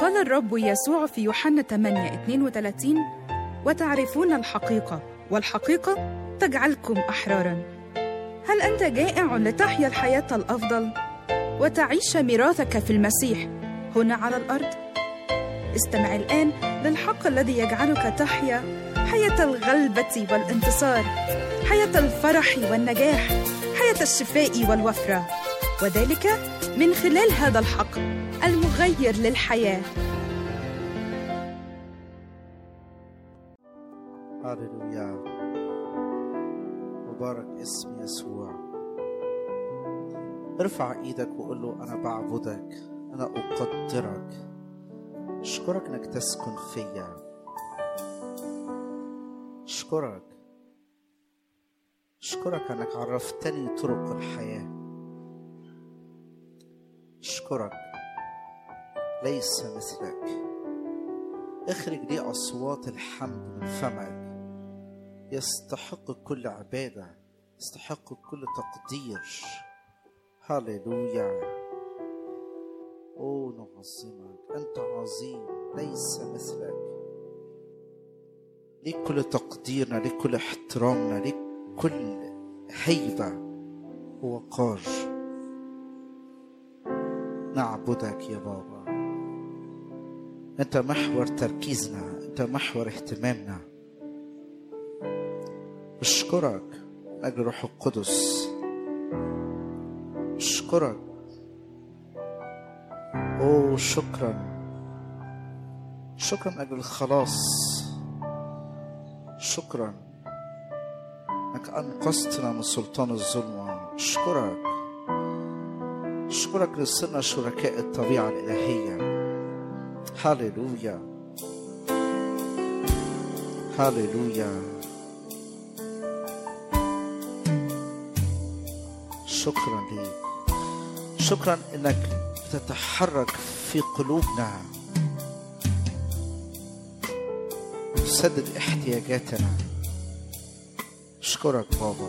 قال الرب يسوع في يوحنا 8 32 وتعرفون الحقيقة والحقيقة تجعلكم أحرارا هل أنت جائع لتحيا الحياة الأفضل وتعيش ميراثك في المسيح هنا على الأرض؟ استمع الآن للحق الذي يجعلك تحيا حياة الغلبة والانتصار حياة الفرح والنجاح حياة الشفاء والوفرة وذلك من خلال هذا الحق المغير للحياه هللويا مبارك اسم يسوع ارفع ايدك وقول له انا بعبدك انا اقدرك اشكرك انك تسكن فيا اشكرك اشكرك انك عرفتني طرق الحياه اشكرك ليس مثلك اخرج لي اصوات الحمد من فمك يستحق كل عباده يستحق كل تقدير هللويا او نعظمك انت عظيم ليس مثلك ليك كل تقديرنا ليك كل احترامنا ليك كل هيبه ووقار نعبدك يا بابا انت محور تركيزنا انت محور اهتمامنا اشكرك من اجل روح القدس اشكرك اوه شكرا شكرا من اجل الخلاص شكرا انك انقذتنا من سلطان الظلمه اشكرك اشكرك لصرنا شركاء الطبيعه الالهيه هللويا هللويا شكرا ليك شكرا انك بتتحرك في قلوبنا تسدد احتياجاتنا اشكرك بابا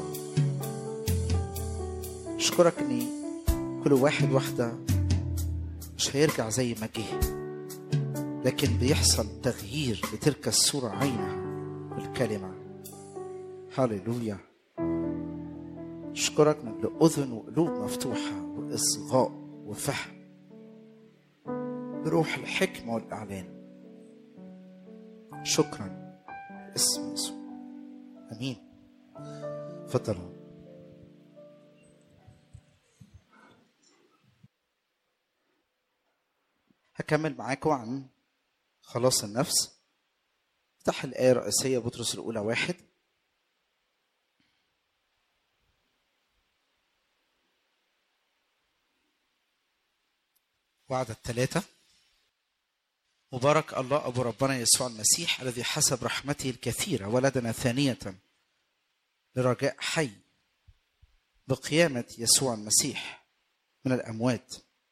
اشكرك اني كل واحد واحده مش هيرجع زي ما جه لكن بيحصل تغيير لتلك الصورة عينها بالكلمة هللويا أشكرك من لأذن وقلوب مفتوحة وإصغاء وفهم بروح الحكمة والإعلان شكرا باسم يسوع أمين تفضلوا هكمل معاكم عن خلاص النفس افتح الآية الرئيسية بطرس الأولى واحد وعدد ثلاثة مبارك الله أبو ربنا يسوع المسيح الذي حسب رحمته الكثيرة ولدنا ثانية لرجاء حي بقيامة يسوع المسيح من الأموات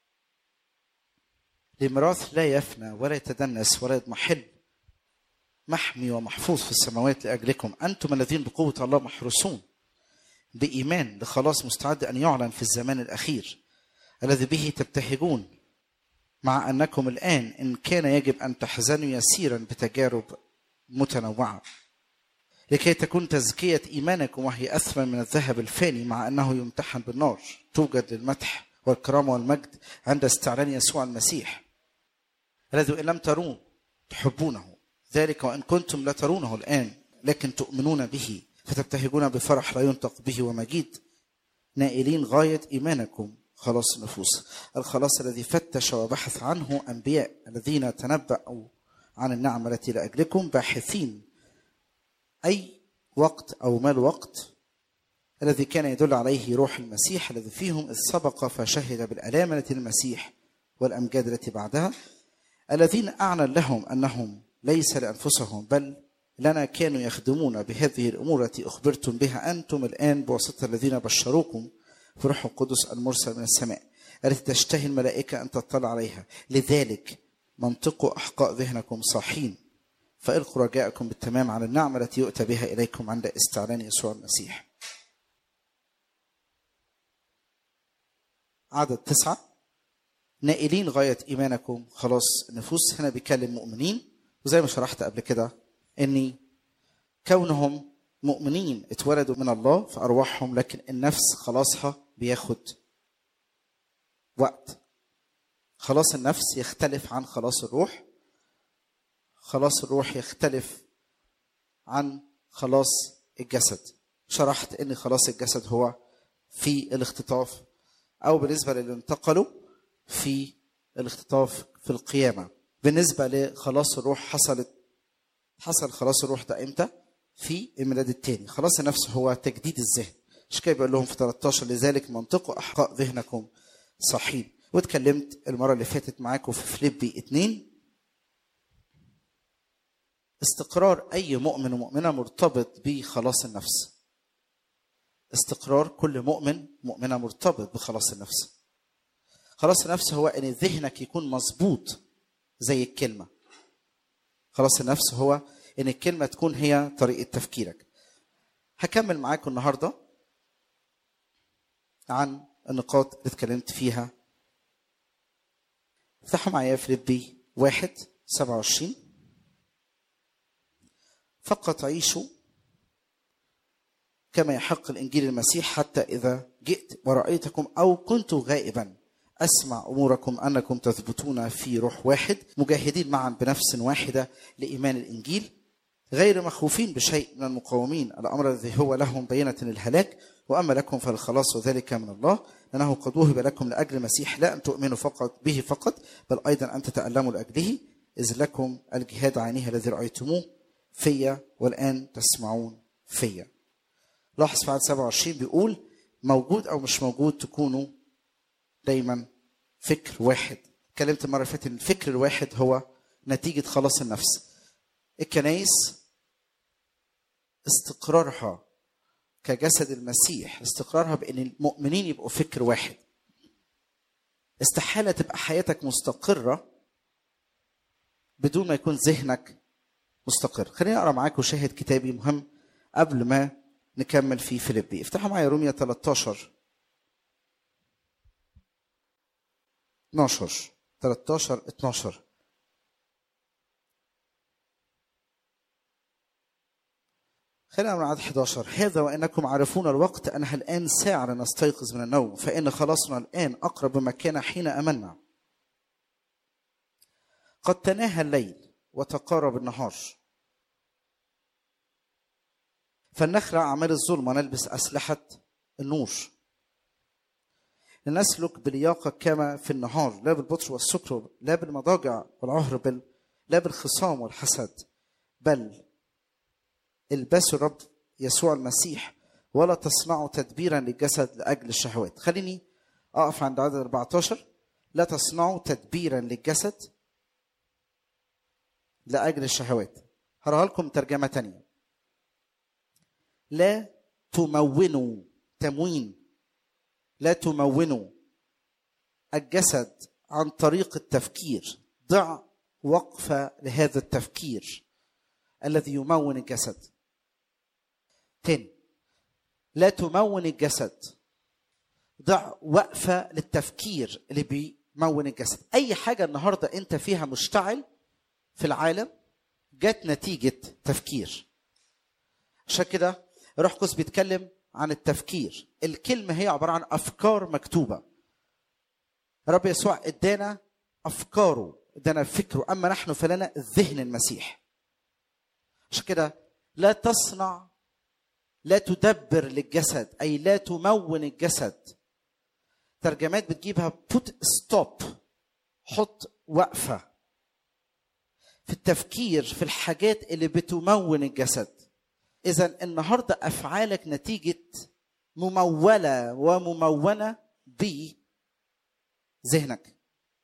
لميراث لا يفنى ولا يتدنس ولا يضمحل محمي ومحفوظ في السماوات لأجلكم أنتم الذين بقوة الله محروسون بإيمان لخلاص مستعد أن يعلن في الزمان الأخير الذي به تبتهجون مع أنكم الآن إن كان يجب أن تحزنوا يسيرا بتجارب متنوعة لكي تكون تزكية إيمانكم وهي أثمن من الذهب الفاني مع أنه يمتحن بالنار توجد للمدح والكرامة والمجد عند استعلان يسوع المسيح الذي إن لم تروه تحبونه ذلك وإن كنتم لا ترونه الآن لكن تؤمنون به فتبتهجون بفرح لا ينطق به ومجيد نائلين غاية إيمانكم خلاص النفوس الخلاص الذي فتش وبحث عنه أنبياء الذين تنبأوا عن النعمة التي لأجلكم باحثين أي وقت أو ما الوقت الذي كان يدل عليه روح المسيح الذي فيهم إذ سبق فشهد بالآلام التي المسيح والأمجاد التي بعدها الذين أعلن لهم أنهم ليس لأنفسهم بل لنا كانوا يخدمون بهذه الأمور التي أخبرتم بها أنتم الآن بواسطة الذين بشروكم في روح القدس المرسل من السماء التي تشتهي الملائكة أن تطلع عليها لذلك منطقوا أحقاء ذهنكم صاحين فإلقوا رجاءكم بالتمام على النعمة التي يؤتى بها إليكم عند استعلان يسوع المسيح عدد تسعة نائلين غاية إيمانكم خلاص النفوس هنا بيكلم مؤمنين وزي ما شرحت قبل كده إني كونهم مؤمنين اتولدوا من الله في أرواحهم لكن النفس خلاصها بياخد وقت خلاص النفس يختلف عن خلاص الروح خلاص الروح يختلف عن خلاص الجسد شرحت ان خلاص الجسد هو في الاختطاف او بالنسبه للي انتقلوا في الاختطاف في القيامه بالنسبه لخلاص الروح حصلت حصل خلاص الروح ده امتى في الميلاد الثاني خلاص النفس هو تجديد الذهن مش كده بيقول لهم في 13 لذلك منطقوا احقاء ذهنكم صحيح واتكلمت المره اللي فاتت معاكم في فليبي 2 استقرار اي مؤمن ومؤمنه مرتبط بخلاص النفس استقرار كل مؤمن مؤمنه مرتبط بخلاص النفس خلاص النفس هو ان ذهنك يكون مظبوط زي الكلمه خلاص النفس هو ان الكلمه تكون هي طريقه تفكيرك هكمل معاكم النهارده عن النقاط اللي اتكلمت فيها افتحوا معايا فيليبي واحد سبعة وعشرين فقط عيشوا كما يحق الإنجيل المسيح حتى إذا جئت ورأيتكم أو كنت غائبا أسمع أموركم أنكم تثبتون في روح واحد مجاهدين معا بنفس واحدة لإيمان الإنجيل غير مخوفين بشيء من المقاومين الأمر الذي هو لهم بينة الهلاك وأما لكم فالخلاص وذلك من الله لأنه قد وهب لكم لأجل المسيح لا أن تؤمنوا فقط به فقط بل أيضا أن تتألموا لأجله إذ لكم الجهاد عينها الذي رأيتموه فيا والآن تسمعون فيا لاحظ في عدد 27 بيقول موجود أو مش موجود تكونوا دايما فكر واحد اتكلمت المرة اللي فاتت إن الفكر الواحد هو نتيجة خلاص النفس الكنايس استقرارها كجسد المسيح استقرارها بان المؤمنين يبقوا فكر واحد استحاله تبقى حياتك مستقره بدون ما يكون ذهنك مستقر خليني اقرا معاكم شاهد كتابي مهم قبل ما نكمل في فيليبي افتحوا معايا روميا 13 12 13 12 خلينا من عدد 11 هذا وانكم عارفون الوقت انها الان ساعه لنستيقظ من النوم فان خلاصنا الان اقرب مما كان حين امنا قد تناهى الليل وتقارب النهار فلنخلع اعمال الظلم ونلبس اسلحه النور لنسلك بلياقه كما في النهار لا بالبطر والسكر لا بالمضاجع والعهر بل لا بالخصام والحسد بل البسوا الرب يسوع المسيح ولا تصنعوا تدبيرا للجسد لاجل الشهوات خليني اقف عند عدد 14 لا تصنعوا تدبيرا للجسد لاجل الشهوات هقراها لكم ترجمه تانية لا تمونوا تموين لا تمونوا الجسد عن طريق التفكير ضع وقفه لهذا التفكير الذي يمون الجسد تاني لا تمون الجسد ضع وقفة للتفكير اللي بيمون الجسد أي حاجة النهاردة أنت فيها مشتعل في العالم جت نتيجة تفكير عشان كده روح قدس بيتكلم عن التفكير الكلمة هي عبارة عن أفكار مكتوبة رب يسوع ادانا أفكاره ادانا فكره أما نحن فلنا ذهن المسيح عشان كده لا تصنع لا تدبر للجسد اي لا تمون الجسد ترجمات بتجيبها put stop حط وقفه في التفكير في الحاجات اللي بتمون الجسد اذا النهارده افعالك نتيجه مموله وممونه بذهنك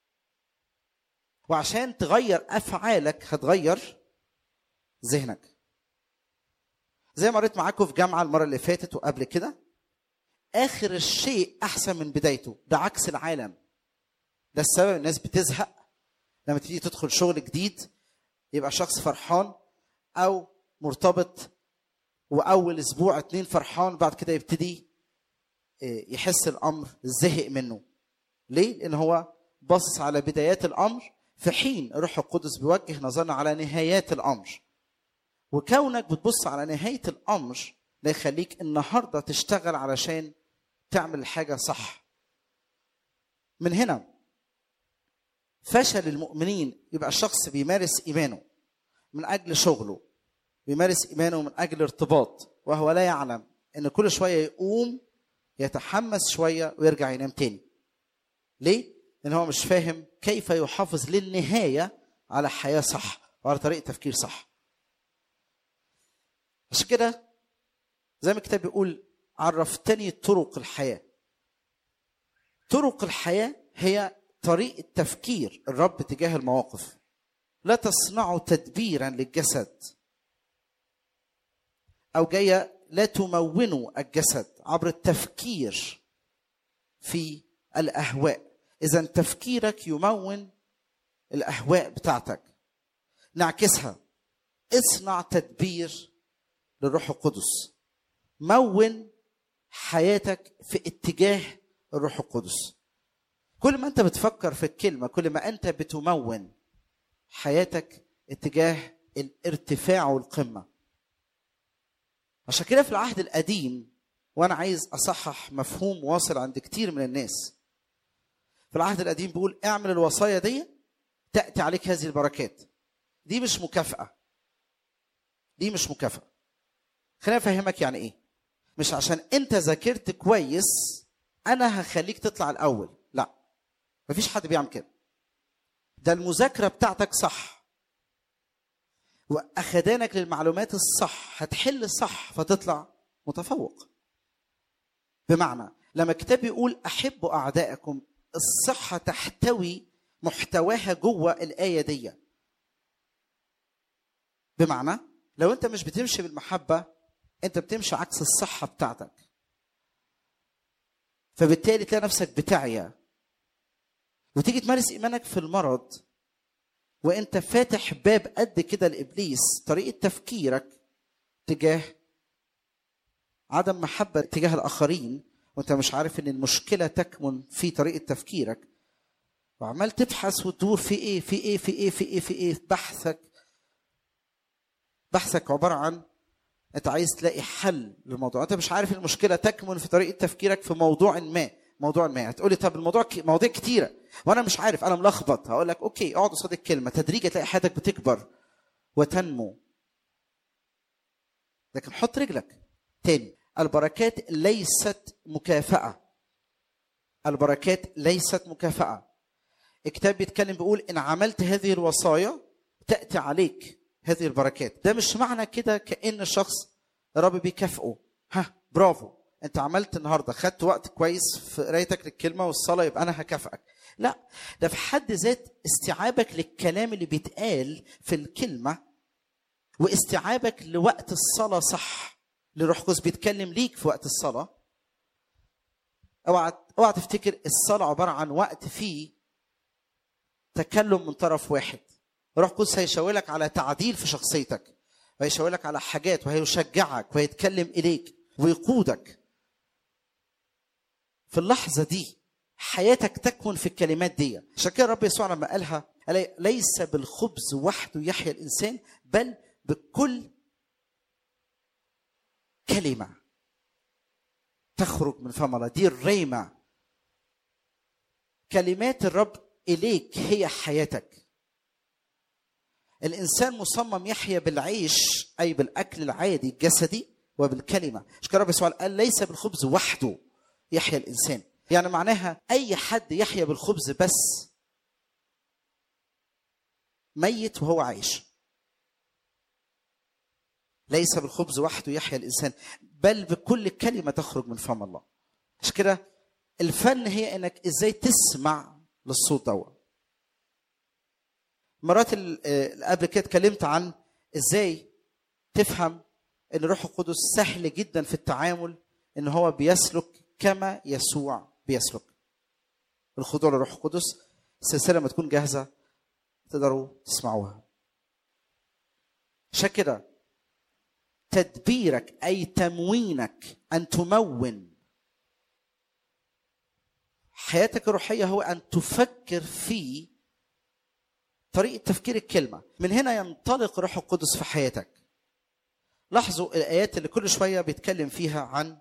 وعشان تغير افعالك هتغير ذهنك زي ما قريت معاكم في جامعه المره اللي فاتت وقبل كده اخر الشيء احسن من بدايته ده عكس العالم ده السبب الناس بتزهق لما تيجي تدخل شغل جديد يبقى شخص فرحان او مرتبط واول اسبوع اتنين فرحان بعد كده يبتدي يحس الامر زهق منه ليه لان هو باصص على بدايات الامر في حين الروح القدس بيوجه نظرنا على نهايات الامر وكونك بتبص على نهايه الامر ده يخليك النهارده تشتغل علشان تعمل الحاجه صح من هنا فشل المؤمنين يبقى الشخص بيمارس ايمانه من اجل شغله بيمارس ايمانه من اجل ارتباط وهو لا يعلم ان كل شويه يقوم يتحمس شويه ويرجع ينام تاني ليه لان هو مش فاهم كيف يحافظ للنهايه على حياه صح وعلى طريقه تفكير صح عشان كده زي ما الكتاب بيقول عرفتني طرق الحياه طرق الحياه هي طريقه تفكير الرب تجاه المواقف لا تصنعوا تدبيرا للجسد او جايه لا تمونوا الجسد عبر التفكير في الاهواء اذا تفكيرك يمون الاهواء بتاعتك نعكسها اصنع تدبير للروح القدس مون حياتك في اتجاه الروح القدس كل ما انت بتفكر في الكلمه كل ما انت بتمون حياتك اتجاه الارتفاع والقمه عشان كده في العهد القديم وانا عايز اصحح مفهوم واصل عند كتير من الناس في العهد القديم بيقول اعمل الوصايا دي تاتي عليك هذه البركات دي مش مكافاه دي مش مكافاه خليني افهمك يعني ايه مش عشان انت ذاكرت كويس انا هخليك تطلع الاول لا مفيش حد بيعمل كده ده المذاكره بتاعتك صح واخدانك للمعلومات الصح هتحل صح فتطلع متفوق بمعنى لما الكتاب يقول احبوا اعدائكم الصحه تحتوي محتواها جوه الايه دي بمعنى لو انت مش بتمشي بالمحبه انت بتمشي عكس الصحه بتاعتك فبالتالي تلاقي نفسك بتعيا وتيجي تمارس ايمانك في المرض وانت فاتح باب قد كده لابليس طريقه تفكيرك تجاه عدم محبه تجاه الاخرين وانت مش عارف ان المشكله تكمن في طريقه تفكيرك وعمال تبحث وتدور في ايه في ايه في ايه في ايه في ايه بحثك بحثك عباره عن انت عايز تلاقي حل للموضوع انت مش عارف المشكله تكمن في طريقه تفكيرك في موضوع ما موضوع ما هتقولي طب الموضوع ك... مواضيع كتيره وانا مش عارف انا ملخبط هقول لك اوكي اقعد قصاد الكلمه تدريجيا تلاقي حياتك بتكبر وتنمو لكن حط رجلك تاني البركات ليست مكافأة البركات ليست مكافأة الكتاب بيتكلم بيقول إن عملت هذه الوصايا تأتي عليك هذه البركات ده مش معنى كده كأن الشخص الرب بيكافئه ها برافو انت عملت النهارده خدت وقت كويس في قرايتك للكلمه والصلاه يبقى انا هكافئك لا ده في حد ذات استيعابك للكلام اللي بيتقال في الكلمه واستيعابك لوقت الصلاه صح لروح القدس بيتكلم ليك في وقت الصلاه اوعى اوعى تفتكر الصلاه عباره عن وقت فيه تكلم من طرف واحد روح القدس هيشاورلك على تعديل في شخصيتك وهيشاورلك على حاجات وهيشجعك وهيتكلم اليك ويقودك في اللحظه دي حياتك تكمن في الكلمات دي عشان كده الرب يسوع لما قالها قال ليس بالخبز وحده يحيا الانسان بل بكل كلمه تخرج من فم الله دي الريمه كلمات الرب اليك هي حياتك الانسان مصمم يحيا بالعيش اي بالاكل العادي الجسدي وبالكلمه عشان كده الرب يسوع قال ليس بالخبز وحده يحيا الانسان يعني معناها اي حد يحيا بالخبز بس ميت وهو عايش ليس بالخبز وحده يحيا الانسان بل بكل كلمه تخرج من فم الله عشان كده الفن هي انك ازاي تسمع للصوت دوت مرات اللي قبل كده اتكلمت عن ازاي تفهم ان الروح القدس سهل جدا في التعامل ان هو بيسلك كما يسوع بيسلك الخضوع للروح القدس السلسله لما تكون جاهزه تقدروا تسمعوها عشان كده تدبيرك اي تموينك ان تمون حياتك الروحيه هو ان تفكر في طريقه تفكير الكلمه من هنا ينطلق روح القدس في حياتك لاحظوا الايات اللي كل شويه بيتكلم فيها عن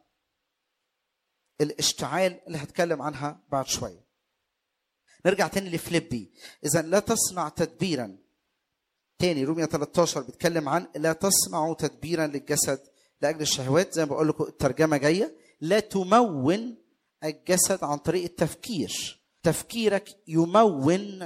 الاشتعال اللي هتكلم عنها بعد شويه نرجع تاني لفليبي اذا لا تصنع تدبيرا تاني رومية 13 بيتكلم عن لا تصنعوا تدبيرا للجسد لاجل الشهوات زي ما بقول لكم الترجمه جايه لا تمون الجسد عن طريق التفكير تفكيرك يمون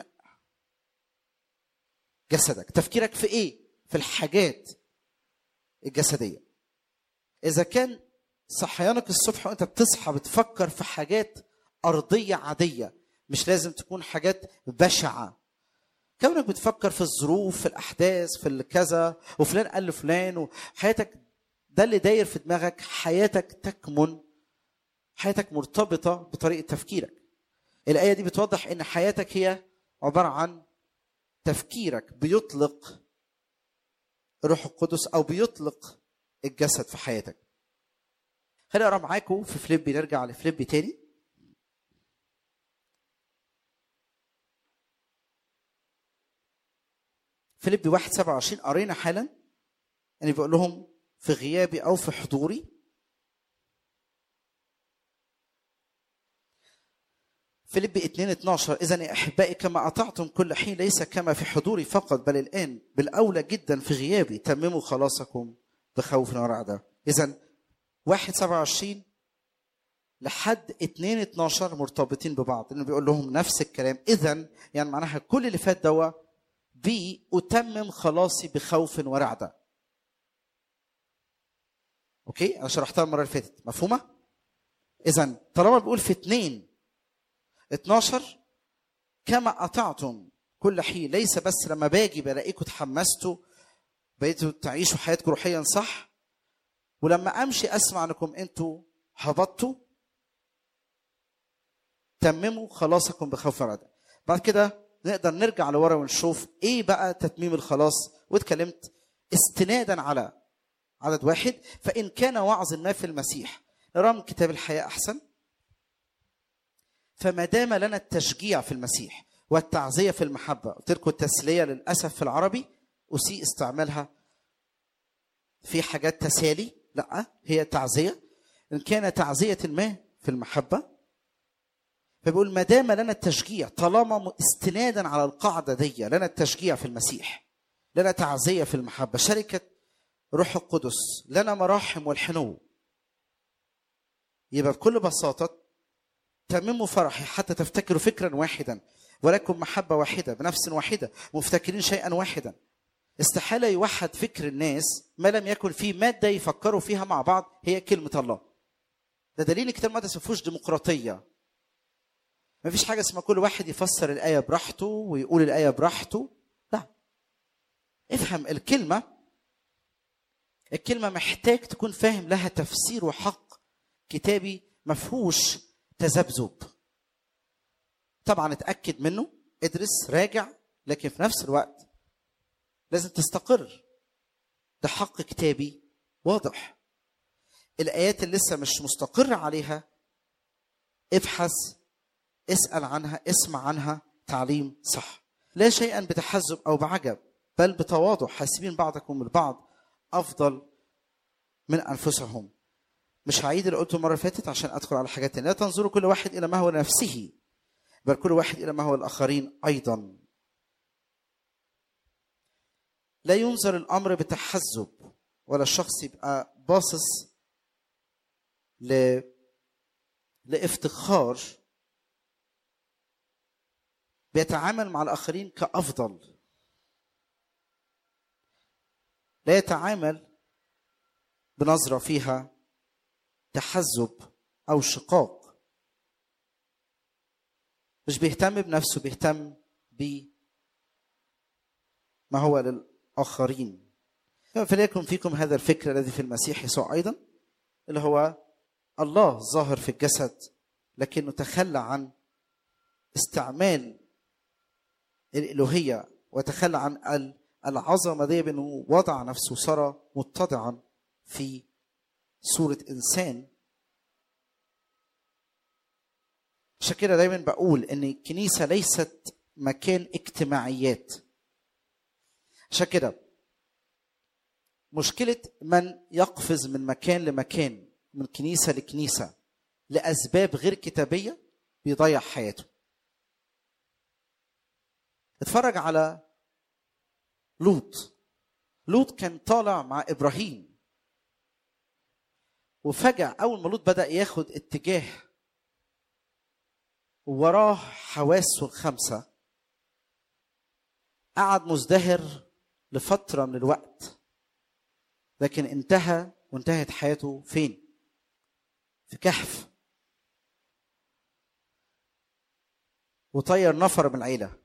جسدك تفكيرك في ايه في الحاجات الجسديه اذا كان صحيانك الصبح وانت بتصحى بتفكر في حاجات ارضيه عاديه مش لازم تكون حاجات بشعه كونك بتفكر في الظروف في الاحداث في الكذا وفلان قال لفلان وحياتك ده اللي داير في دماغك حياتك تكمن حياتك مرتبطه بطريقه تفكيرك الايه دي بتوضح ان حياتك هي عباره عن تفكيرك بيطلق الروح القدس او بيطلق الجسد في حياتك خليني اقرا معاكم في فليبي نرجع لفليبي تاني فيليب 1 27 قرينا حالا يعني بيقول لهم في غيابي او في حضوري فيليب 2 12 اذا يا احبائي كما اطعتم كل حين ليس كما في حضوري فقط بل الان بالاولى جدا في غيابي تمموا خلاصكم بخوف ورعده اذا 1 27 لحد 2 12 مرتبطين ببعض لانه بيقول لهم نفس الكلام اذا يعني معناها كل اللي فات دوا بي أتمم خلاصي بخوف ورعدة أوكي أنا شرحتها المرة اللي فاتت مفهومة؟ إذا طالما بيقول في اتنين 12 كما أطعتم كل حين ليس بس لما باجي بلاقيكم اتحمستوا بقيتوا تعيشوا حياتكم روحيا صح ولما امشي اسمع انكم انتوا هبطتوا تمموا خلاصكم بخوف ورعدة بعد كده نقدر نرجع لورا ونشوف ايه بقى تتميم الخلاص واتكلمت استنادا على عدد واحد فان كان وعظ ما في المسيح نرى من كتاب الحياه احسن فما دام لنا التشجيع في المسيح والتعزيه في المحبه قلت لكم التسليه للاسف في العربي اسيء استعمالها في حاجات تسالي لا هي تعزيه ان كان تعزيه ما في المحبه فبيقول ما دام لنا التشجيع طالما استنادا على القاعده دي لنا التشجيع في المسيح لنا تعزيه في المحبه شركه روح القدس لنا مراحم والحنو يبقى بكل بساطه تمموا فرحي حتى تفتكروا فكرا واحدا ولكم محبه واحده بنفس واحده مفتكرين شيئا واحدا استحاله يوحد فكر الناس ما لم يكن في ماده يفكروا فيها مع بعض هي كلمه الله ده دليل الكتاب المقدس ما فيهوش ديمقراطيه ما فيش حاجه اسمها كل واحد يفسر الايه براحته ويقول الايه براحته لا افهم الكلمه الكلمه محتاج تكون فاهم لها تفسير وحق كتابي ما فيهوش تذبذب طبعا اتاكد منه ادرس راجع لكن في نفس الوقت لازم تستقر ده حق كتابي واضح الايات اللي لسه مش مستقر عليها ابحث اسال عنها اسمع عنها تعليم صح لا شيئا بتحزب او بعجب بل بتواضع حاسبين بعضكم البعض افضل من انفسهم مش هعيد اللي قلته المره اللي فاتت عشان ادخل على حاجات تانية لا تنظروا كل واحد الى ما هو لنفسه بل كل واحد الى ما هو الاخرين ايضا لا ينظر الامر بتحزب ولا الشخص يبقى باصص ل لافتخار بيتعامل مع الاخرين كافضل لا يتعامل بنظره فيها تحزب او شقاق مش بيهتم بنفسه بيهتم ب ما هو للاخرين فليكن فيكم هذا الفكر الذي في المسيح يسوع ايضا اللي هو الله ظاهر في الجسد لكنه تخلى عن استعمال الالوهيه وتخلى عن العظمه دي بانه وضع نفسه صار متضعا في صوره انسان عشان كده دايما بقول ان الكنيسه ليست مكان اجتماعيات عشان كده مشكله من يقفز من مكان لمكان من كنيسه لكنيسه لاسباب غير كتابيه بيضيع حياته اتفرج على لوط لوط كان طالع مع ابراهيم وفجأة أول ما لوط بدأ ياخد اتجاه وراه حواسه الخمسة قعد مزدهر لفترة من الوقت لكن انتهى وانتهت حياته فين؟ في كهف وطير نفر من العيلة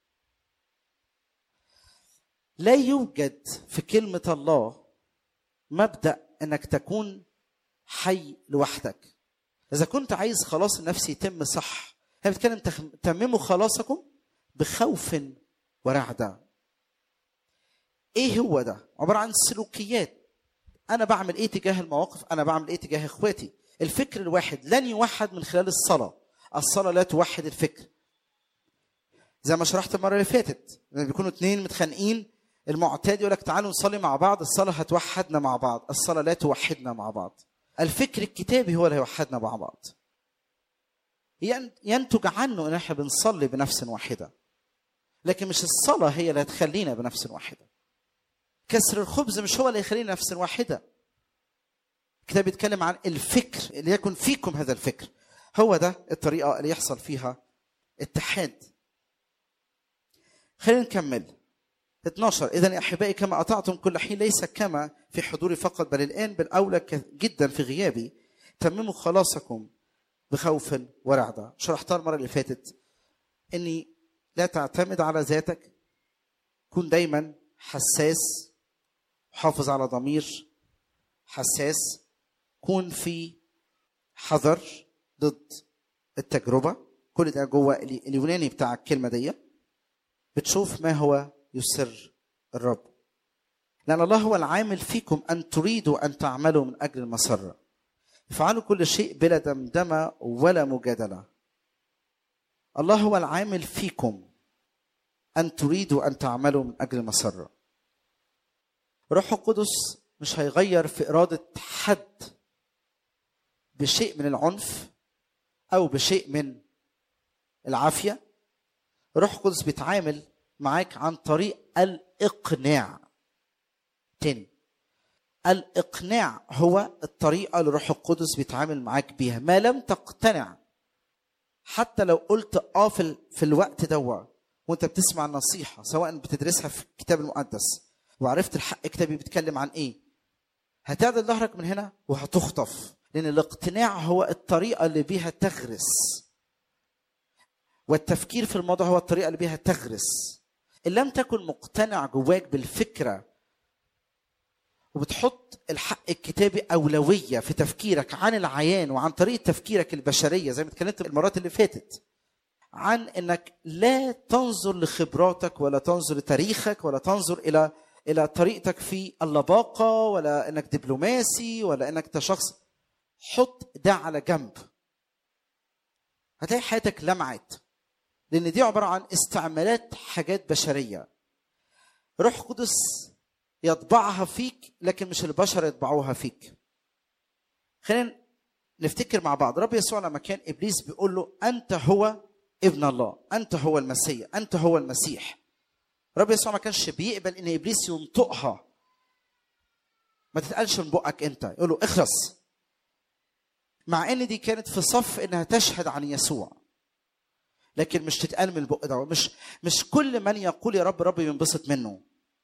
لا يوجد في كلمة الله مبدأ انك تكون حي لوحدك اذا كنت عايز خلاص النفس يتم صح هي بتتكلم تخ- تمموا خلاصكم بخوف ورعدة ايه هو ده عبارة عن سلوكيات انا بعمل ايه تجاه المواقف انا بعمل ايه تجاه اخواتي الفكر الواحد لن يوحد من خلال الصلاة الصلاة لا توحد الفكر زي ما شرحت المرة اللي فاتت لما بيكونوا اتنين متخانقين المعتاد يقول لك تعالوا نصلي مع بعض الصلاة هتوحدنا مع بعض الصلاة لا توحدنا مع بعض الفكر الكتابي هو اللي هيوحدنا مع بعض ين- ينتج عنه ان احنا بنصلي بنفس واحده لكن مش الصلاه هي اللي هتخلينا بنفس واحده كسر الخبز مش هو اللي يخلينا نفس واحده الكتاب بيتكلم عن الفكر ليكن فيكم هذا الفكر هو ده الطريقه اللي يحصل فيها اتحاد خلينا نكمل 12 اذا يا احبائي كما اطعتم كل حين ليس كما في حضوري فقط بل الان بالاولى ك- جدا في غيابي تمموا خلاصكم بخوف ورعدة شرحتها المرة اللي فاتت اني لا تعتمد على ذاتك كن دايما حساس حافظ على ضمير حساس كون في حذر ضد التجربة كل ده جوه ال- اليوناني بتاع الكلمة دي بتشوف ما هو يسر الرب لأن الله هو العامل فيكم أن تريدوا أن تعملوا من أجل المسرة افعلوا كل شيء بلا دمدمة ولا مجادلة الله هو العامل فيكم أن تريدوا أن تعملوا من أجل المسرة روح القدس مش هيغير في إرادة حد بشيء من العنف أو بشيء من العافية روح القدس بيتعامل معاك عن طريق الإقناع تاني الإقناع هو الطريقة اللي روح القدس بيتعامل معاك بيها ما لم تقتنع حتى لو قلت اه في, ال- في الوقت دوا وانت بتسمع النصيحة سواء بتدرسها في الكتاب المقدس وعرفت الحق الكتابي بيتكلم عن ايه هتعدل ظهرك من هنا وهتخطف لان الاقتناع هو الطريقة اللي بيها تغرس والتفكير في الموضوع هو الطريقة اللي بيها تغرس ان لم تكن مقتنع جواك بالفكره وبتحط الحق الكتابي أولوية في تفكيرك عن العيان وعن طريقة تفكيرك البشرية زي ما اتكلمت المرات اللي فاتت عن انك لا تنظر لخبراتك ولا تنظر لتاريخك ولا تنظر الى الى طريقتك في اللباقة ولا انك دبلوماسي ولا انك انت شخص حط ده على جنب هتلاقي حياتك لمعت لان دي عبارة عن استعمالات حاجات بشرية روح قدس يطبعها فيك لكن مش البشر يطبعوها فيك خلينا نفتكر مع بعض رب يسوع لما كان ابليس بيقول له انت هو ابن الله انت هو المسيح انت هو المسيح رب يسوع ما كانش بيقبل ان ابليس ينطقها ما تتقالش من بقك انت يقول له اخرس مع ان دي كانت في صف انها تشهد عن يسوع لكن مش تتقال من البق ده مش مش كل من يقول يا رب رب ينبسط منه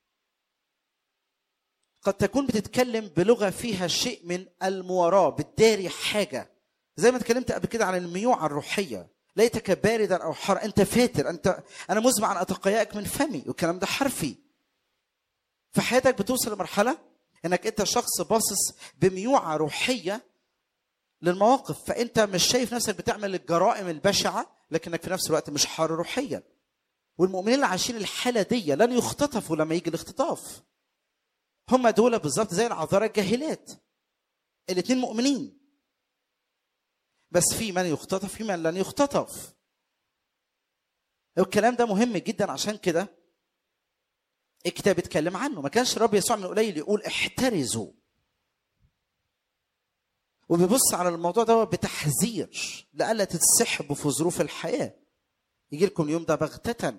قد تكون بتتكلم بلغه فيها شيء من المواراه بتداري حاجه زي ما اتكلمت قبل كده عن الميوعه الروحيه ليتك باردا او حار انت فاتر انت انا مزمع ان اتقياك من فمي والكلام ده حرفي في حياتك بتوصل لمرحله انك انت شخص باصص بميوعه روحيه للمواقف فانت مش شايف نفسك بتعمل الجرائم البشعه لكنك في نفس الوقت مش حار روحيا والمؤمنين اللي عايشين الحاله دي لن يختطفوا لما يجي الاختطاف هم دول بالظبط زي العذارى الجاهلات الاثنين مؤمنين بس في من يختطف في من لن يختطف الكلام ده مهم جدا عشان كده الكتاب اتكلم عنه ما كانش الرب يسوع من قليل يقول احترزوا وبيبص على الموضوع ده بتحذير لئلا تتسحبوا في ظروف الحياه يجي لكم اليوم ده بغتة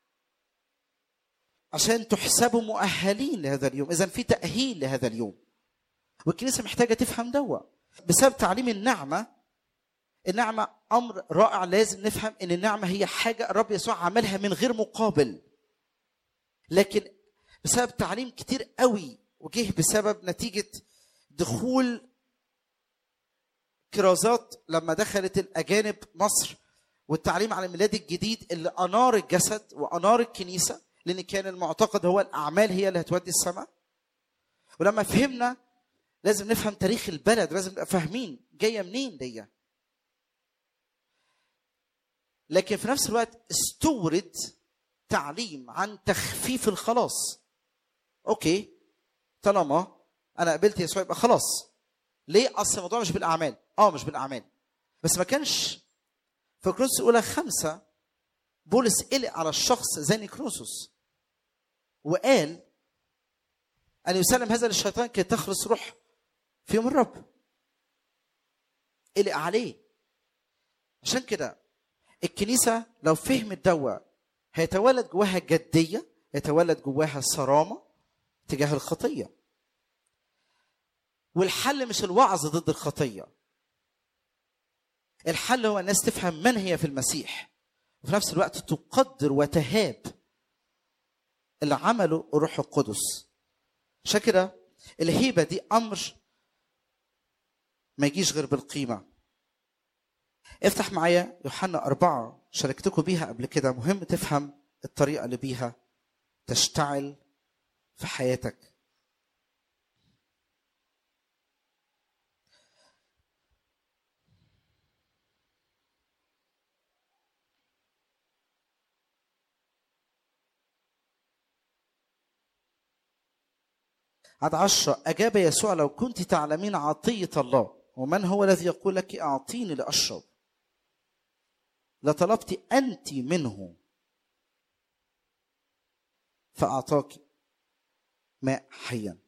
عشان تحسبوا مؤهلين لهذا اليوم اذا في تاهيل لهذا اليوم والكنيسه محتاجه تفهم دوا بسبب تعليم النعمه النعمه امر رائع لازم نفهم ان النعمه هي حاجه الرب يسوع عملها من غير مقابل لكن بسبب تعليم كتير قوي وجه بسبب نتيجه دخول كرازات لما دخلت الاجانب مصر والتعليم على الميلاد الجديد اللي انار الجسد وانار الكنيسه لان كان المعتقد هو الاعمال هي اللي هتودي السماء ولما فهمنا لازم نفهم تاريخ البلد لازم نبقى فاهمين جايه منين دي لكن في نفس الوقت استورد تعليم عن تخفيف الخلاص اوكي طالما انا قبلت يسوع يبقى خلاص ليه اصل الموضوع مش بالاعمال اه مش بالاعمال بس ما كانش في كروس الاولى خمسه بولس قلق على الشخص زي نيكروسوس وقال ان يسلم هذا للشيطان كي تخلص روح في يوم الرب قلق عليه عشان كده الكنيسه لو فهمت دوا هيتولد جواها جديه يتولد جواها صرامه تجاه الخطيه والحل مش الوعظ ضد الخطيه الحل هو الناس تفهم من هي في المسيح وفي نفس الوقت تقدر وتهاب اللي عمله الروح القدس عشان كده الهيبه دي امر ما يجيش غير بالقيمه افتح معايا يوحنا أربعة شاركتكم بيها قبل كده مهم تفهم الطريقة اللي بيها تشتعل في حياتك عد عشرة أجاب يسوع لو كنت تعلمين عطية الله ومن هو الذي يقول لك أعطيني لأشرب لطلبت أنت منه فأعطاك ماء حيا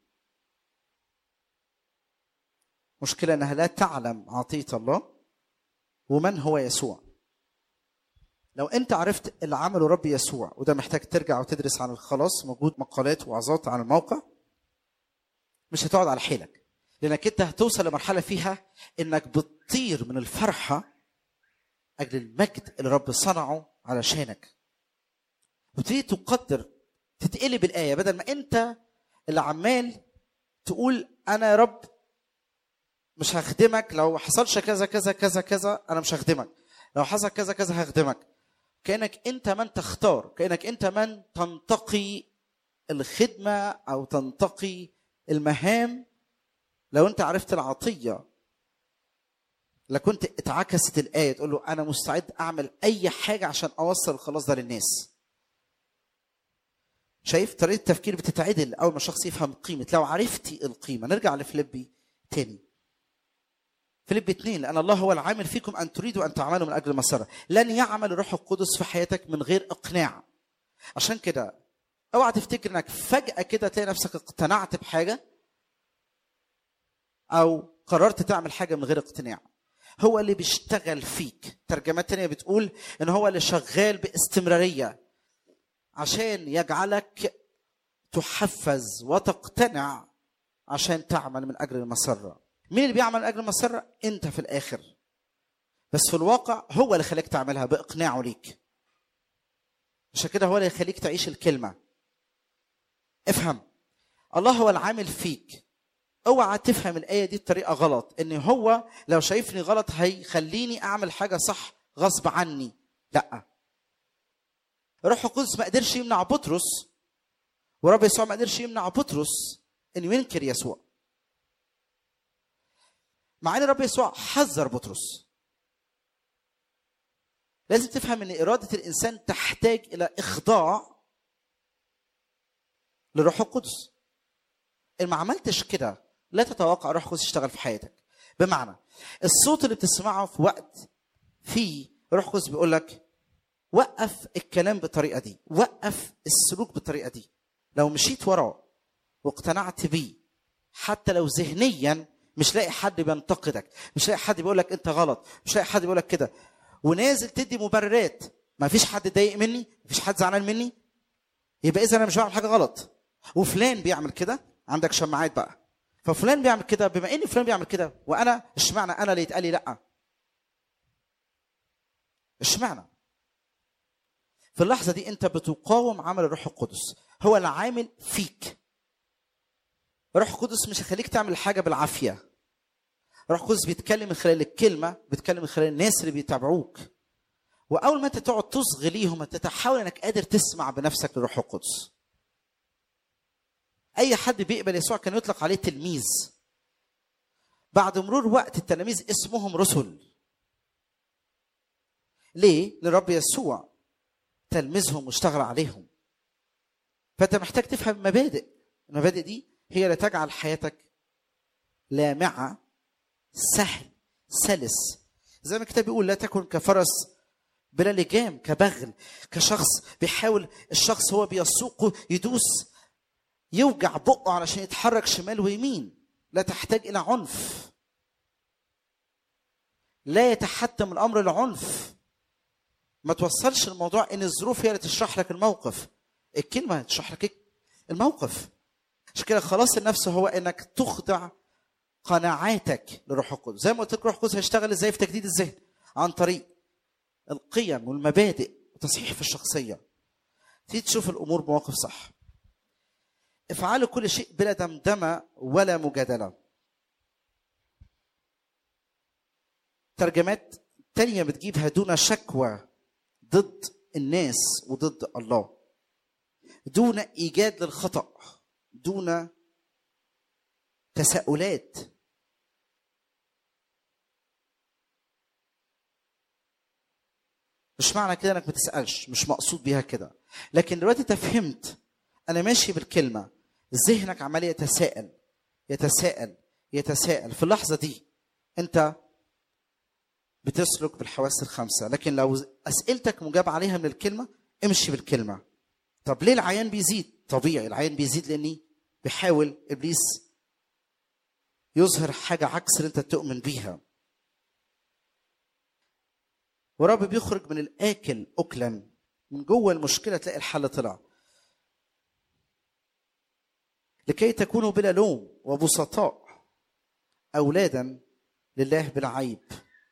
مشكلة أنها لا تعلم عطية الله ومن هو يسوع لو أنت عرفت اللي عمله رب يسوع وده محتاج ترجع وتدرس عن الخلاص موجود مقالات وعظات على الموقع مش هتقعد على حيلك لانك انت هتوصل لمرحله فيها انك بتطير من الفرحه اجل المجد اللي رب صنعه علشانك وتبتدي تقدر تتقلب الايه بدل ما انت اللي عمال تقول انا يا رب مش هخدمك لو حصلش كذا كذا كذا كذا انا مش هخدمك لو حصل كذا كذا هخدمك كانك انت من تختار كانك انت من تنتقي الخدمه او تنتقي المهام لو انت عرفت العطيه لكنت اتعكست الايه تقول له انا مستعد اعمل اي حاجه عشان اوصل الخلاص ده للناس شايف طريقه التفكير بتتعدل اول ما الشخص يفهم قيمه لو عرفتي القيمه نرجع لفليبي تاني فيليب اثنين لان الله هو العامل فيكم ان تريدوا ان تعملوا من اجل المسره لن يعمل الروح القدس في حياتك من غير اقناع عشان كده اوعى تفتكر انك فجاه كده تلاقي نفسك اقتنعت بحاجه او قررت تعمل حاجه من غير اقتناع هو اللي بيشتغل فيك ترجمات تانية بتقول ان هو اللي شغال باستمراريه عشان يجعلك تحفز وتقتنع عشان تعمل من اجل المسره مين اللي بيعمل من اجل المسره انت في الاخر بس في الواقع هو اللي خليك تعملها باقناعه ليك عشان كده هو اللي يخليك تعيش الكلمه افهم الله هو العامل فيك اوعى تفهم الايه دي بطريقه غلط ان هو لو شايفني غلط هيخليني اعمل حاجه صح غصب عني لا الروح القدس ما قدرش يمنع بطرس ورب يسوع ما قدرش يمنع بطرس انه ينكر يسوع مع ان رب يسوع حذر بطرس لازم تفهم ان اراده الانسان تحتاج الى اخضاع للروح القدس ان ما عملتش كده لا تتوقع الروح القدس يشتغل في حياتك بمعنى الصوت اللي بتسمعه في وقت فيه روح القدس بيقول لك وقف الكلام بالطريقه دي وقف السلوك بالطريقه دي لو مشيت وراه واقتنعت بيه حتى لو ذهنيا مش لاقي حد بينتقدك مش لاقي حد بيقول لك انت غلط مش لاقي حد بيقول لك كده ونازل تدي مبررات ما فيش حد ضايق مني ما فيش حد زعلان مني يبقى اذا انا مش بعمل حاجه غلط وفلان بيعمل كده عندك شماعات بقى ففلان بيعمل كده بما ان فلان بيعمل كده وانا اشمعنى انا اللي يتقال لي لا اشمعنى في اللحظه دي انت بتقاوم عمل الروح القدس هو العامل فيك الروح القدس مش هيخليك تعمل حاجه بالعافيه الروح القدس بيتكلم من خلال الكلمه بيتكلم من خلال الناس اللي بيتابعوك واول ما انت تقعد تصغي ليهم انت تحاول انك قادر تسمع بنفسك للروح القدس اي حد بيقبل يسوع كان يطلق عليه تلميذ بعد مرور وقت التلاميذ اسمهم رسل ليه لرب يسوع تلمذهم واشتغل عليهم فانت محتاج تفهم مبادئ المبادئ دي هي اللي تجعل حياتك لامعه سهل سلس زي ما الكتاب بيقول لا تكن كفرس بلا لجام كبغل كشخص بيحاول الشخص هو بيسوقه يدوس يوجع بقه علشان يتحرك شمال ويمين لا تحتاج الى عنف لا يتحتم الامر العنف ما توصلش الموضوع ان الظروف هي اللي تشرح لك الموقف الكلمه هتشرح لك الموقف عشان كده خلاص النفس هو انك تخضع قناعاتك للروح القدس زي ما قلت لك الروح القدس هيشتغل ازاي في تجديد الذهن عن طريق القيم والمبادئ وتصحيح في الشخصيه تيجي تشوف الامور بمواقف صح افعلوا كل شيء بلا دمدمه ولا مجادله ترجمات تانية بتجيبها دون شكوى ضد الناس وضد الله دون ايجاد للخطا دون تساؤلات مش معنى كده انك ما تسالش مش مقصود بيها كده لكن دلوقتي انت فهمت انا ماشي بالكلمه ذهنك عمال يتساءل يتساءل يتساءل في اللحظه دي انت بتسلك بالحواس الخمسه لكن لو اسئلتك مجاب عليها من الكلمه امشي بالكلمه طب ليه العيان بيزيد طبيعي العيان بيزيد لاني بيحاول ابليس يظهر حاجه عكس اللي انت تؤمن بيها ورب بيخرج من الاكل اكلا من جوه المشكله تلاقي الحل طلع لكي تكونوا بلا لوم وبسطاء اولادا لله بلا عيب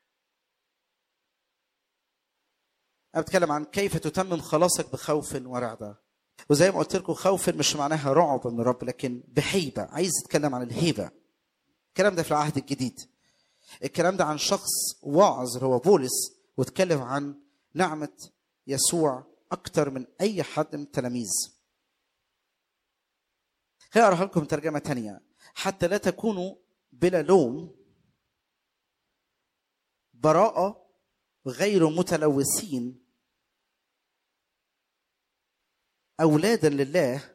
انا بتكلم عن كيف تتمم خلاصك بخوف ورعده وزي ما قلت لكم خوف مش معناها رعب من الرب لكن بهيبه عايز اتكلم عن الهيبه الكلام ده في العهد الجديد الكلام ده عن شخص واعظ اللي هو بولس واتكلم عن نعمه يسوع اكتر من اي حد من التلاميذ خليني اقراها لكم ترجمه تانية حتى لا تكونوا بلا لوم براءه غير متلوثين اولادا لله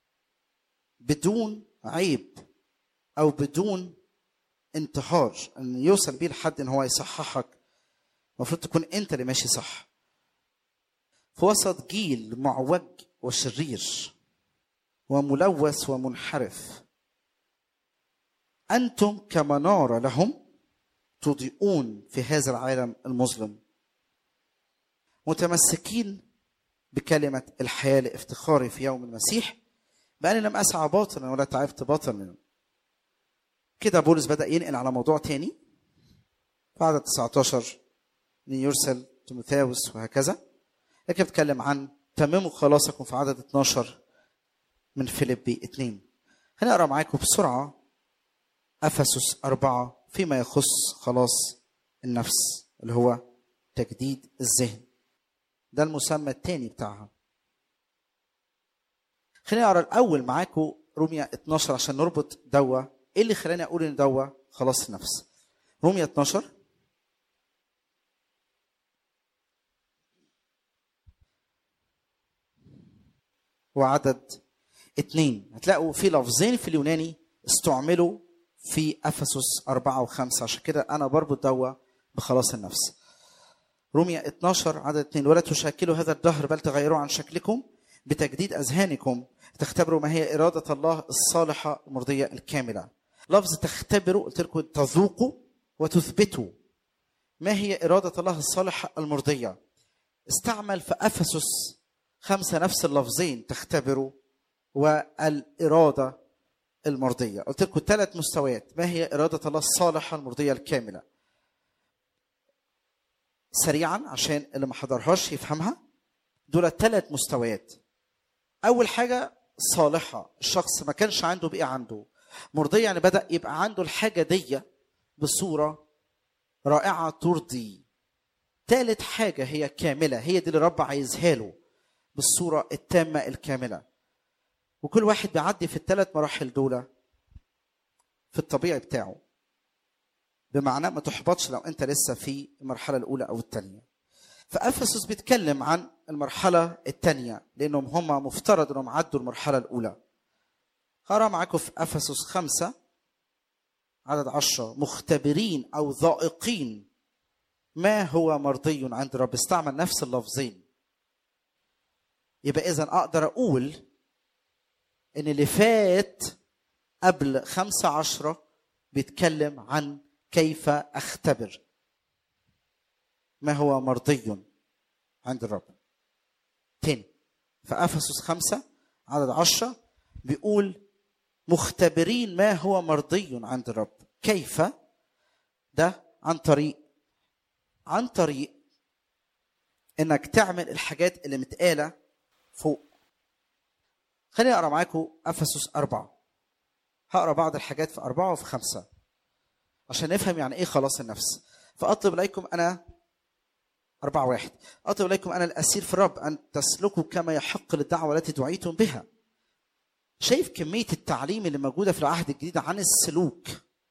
بدون عيب او بدون انتحار ان يوصل بيه لحد ان هو يصححك المفروض تكون انت اللي ماشي صح في وسط جيل معوج وشرير وملوث ومنحرف انتم كمناره لهم تضيئون في هذا العالم المظلم متمسكين بكلمة الحياة لافتخاري في يوم المسيح بأني لم أسعى باطلا ولا تعبت باطلا كده بولس بدأ ينقل على موضوع تاني في عدد 19 أن يرسل تيموثاوس وهكذا لكن بتكلم عن تمموا خلاصكم في عدد 12 من فيليبي 2 هنقرا معاكم بسرعة أفسس أربعة فيما يخص خلاص النفس اللي هو تجديد الذهن ده المسمى الثاني بتاعها خليني اقرا الاول معاكم روميا 12 عشان نربط دوا ايه اللي خلاني اقول ان دوا خلاص النفس روميا 12 وعدد اتنين هتلاقوا في لفظين في اليوناني استعملوا في افسس أربعة وخمسة عشان كده انا بربط دوا بخلاص النفس روميا 12 عدد 2 ولا تشكلوا هذا الدهر بل تغيروا عن شكلكم بتجديد اذهانكم تختبروا ما هي اراده الله الصالحه المرضيه الكامله لفظ تختبروا قلت لكم تذوقوا وتثبتوا ما هي اراده الله الصالحه المرضيه استعمل في افسس خمسه نفس اللفظين تختبروا والاراده المرضيه قلت لكم ثلاث مستويات ما هي اراده الله الصالحه المرضيه الكامله سريعا عشان اللي ما حضرهاش يفهمها دول ثلاث مستويات اول حاجه صالحه الشخص ما كانش عنده بقي عنده مرضيه يعني بدا يبقى عنده الحاجه دي بصوره رائعه ترضي ثالث حاجه هي كامله هي دي اللي رب عايزها له بالصوره التامه الكامله وكل واحد بيعدي في الثلاث مراحل دول في الطبيعي بتاعه بمعنى ما تحبطش لو انت لسه في المرحله الاولى او الثانيه فافسس بيتكلم عن المرحله الثانيه لانهم هم مفترض انهم عدوا المرحله الاولى هقرا معاكم في افسس خمسة عدد عشرة مختبرين او ذائقين ما هو مرضي عند الرب استعمل نفس اللفظين يبقى اذا اقدر اقول ان اللي فات قبل خمسة عشرة بيتكلم عن كيف اختبر ما هو مرضي عند الرب تاني في افسس خمسة عدد عشرة بيقول مختبرين ما هو مرضي عند الرب كيف ده عن طريق عن طريق انك تعمل الحاجات اللي متقاله فوق خليني اقرا معاكم افسس أربعة هقرا بعض الحاجات في أربعة وفي خمسة عشان نفهم يعني ايه خلاص النفس فاطلب اليكم انا أربعة واحد أطلب إليكم أنا الأسير في الرب أن تسلكوا كما يحق للدعوة التي دعيتم بها شايف كمية التعليم اللي موجودة في العهد الجديد عن السلوك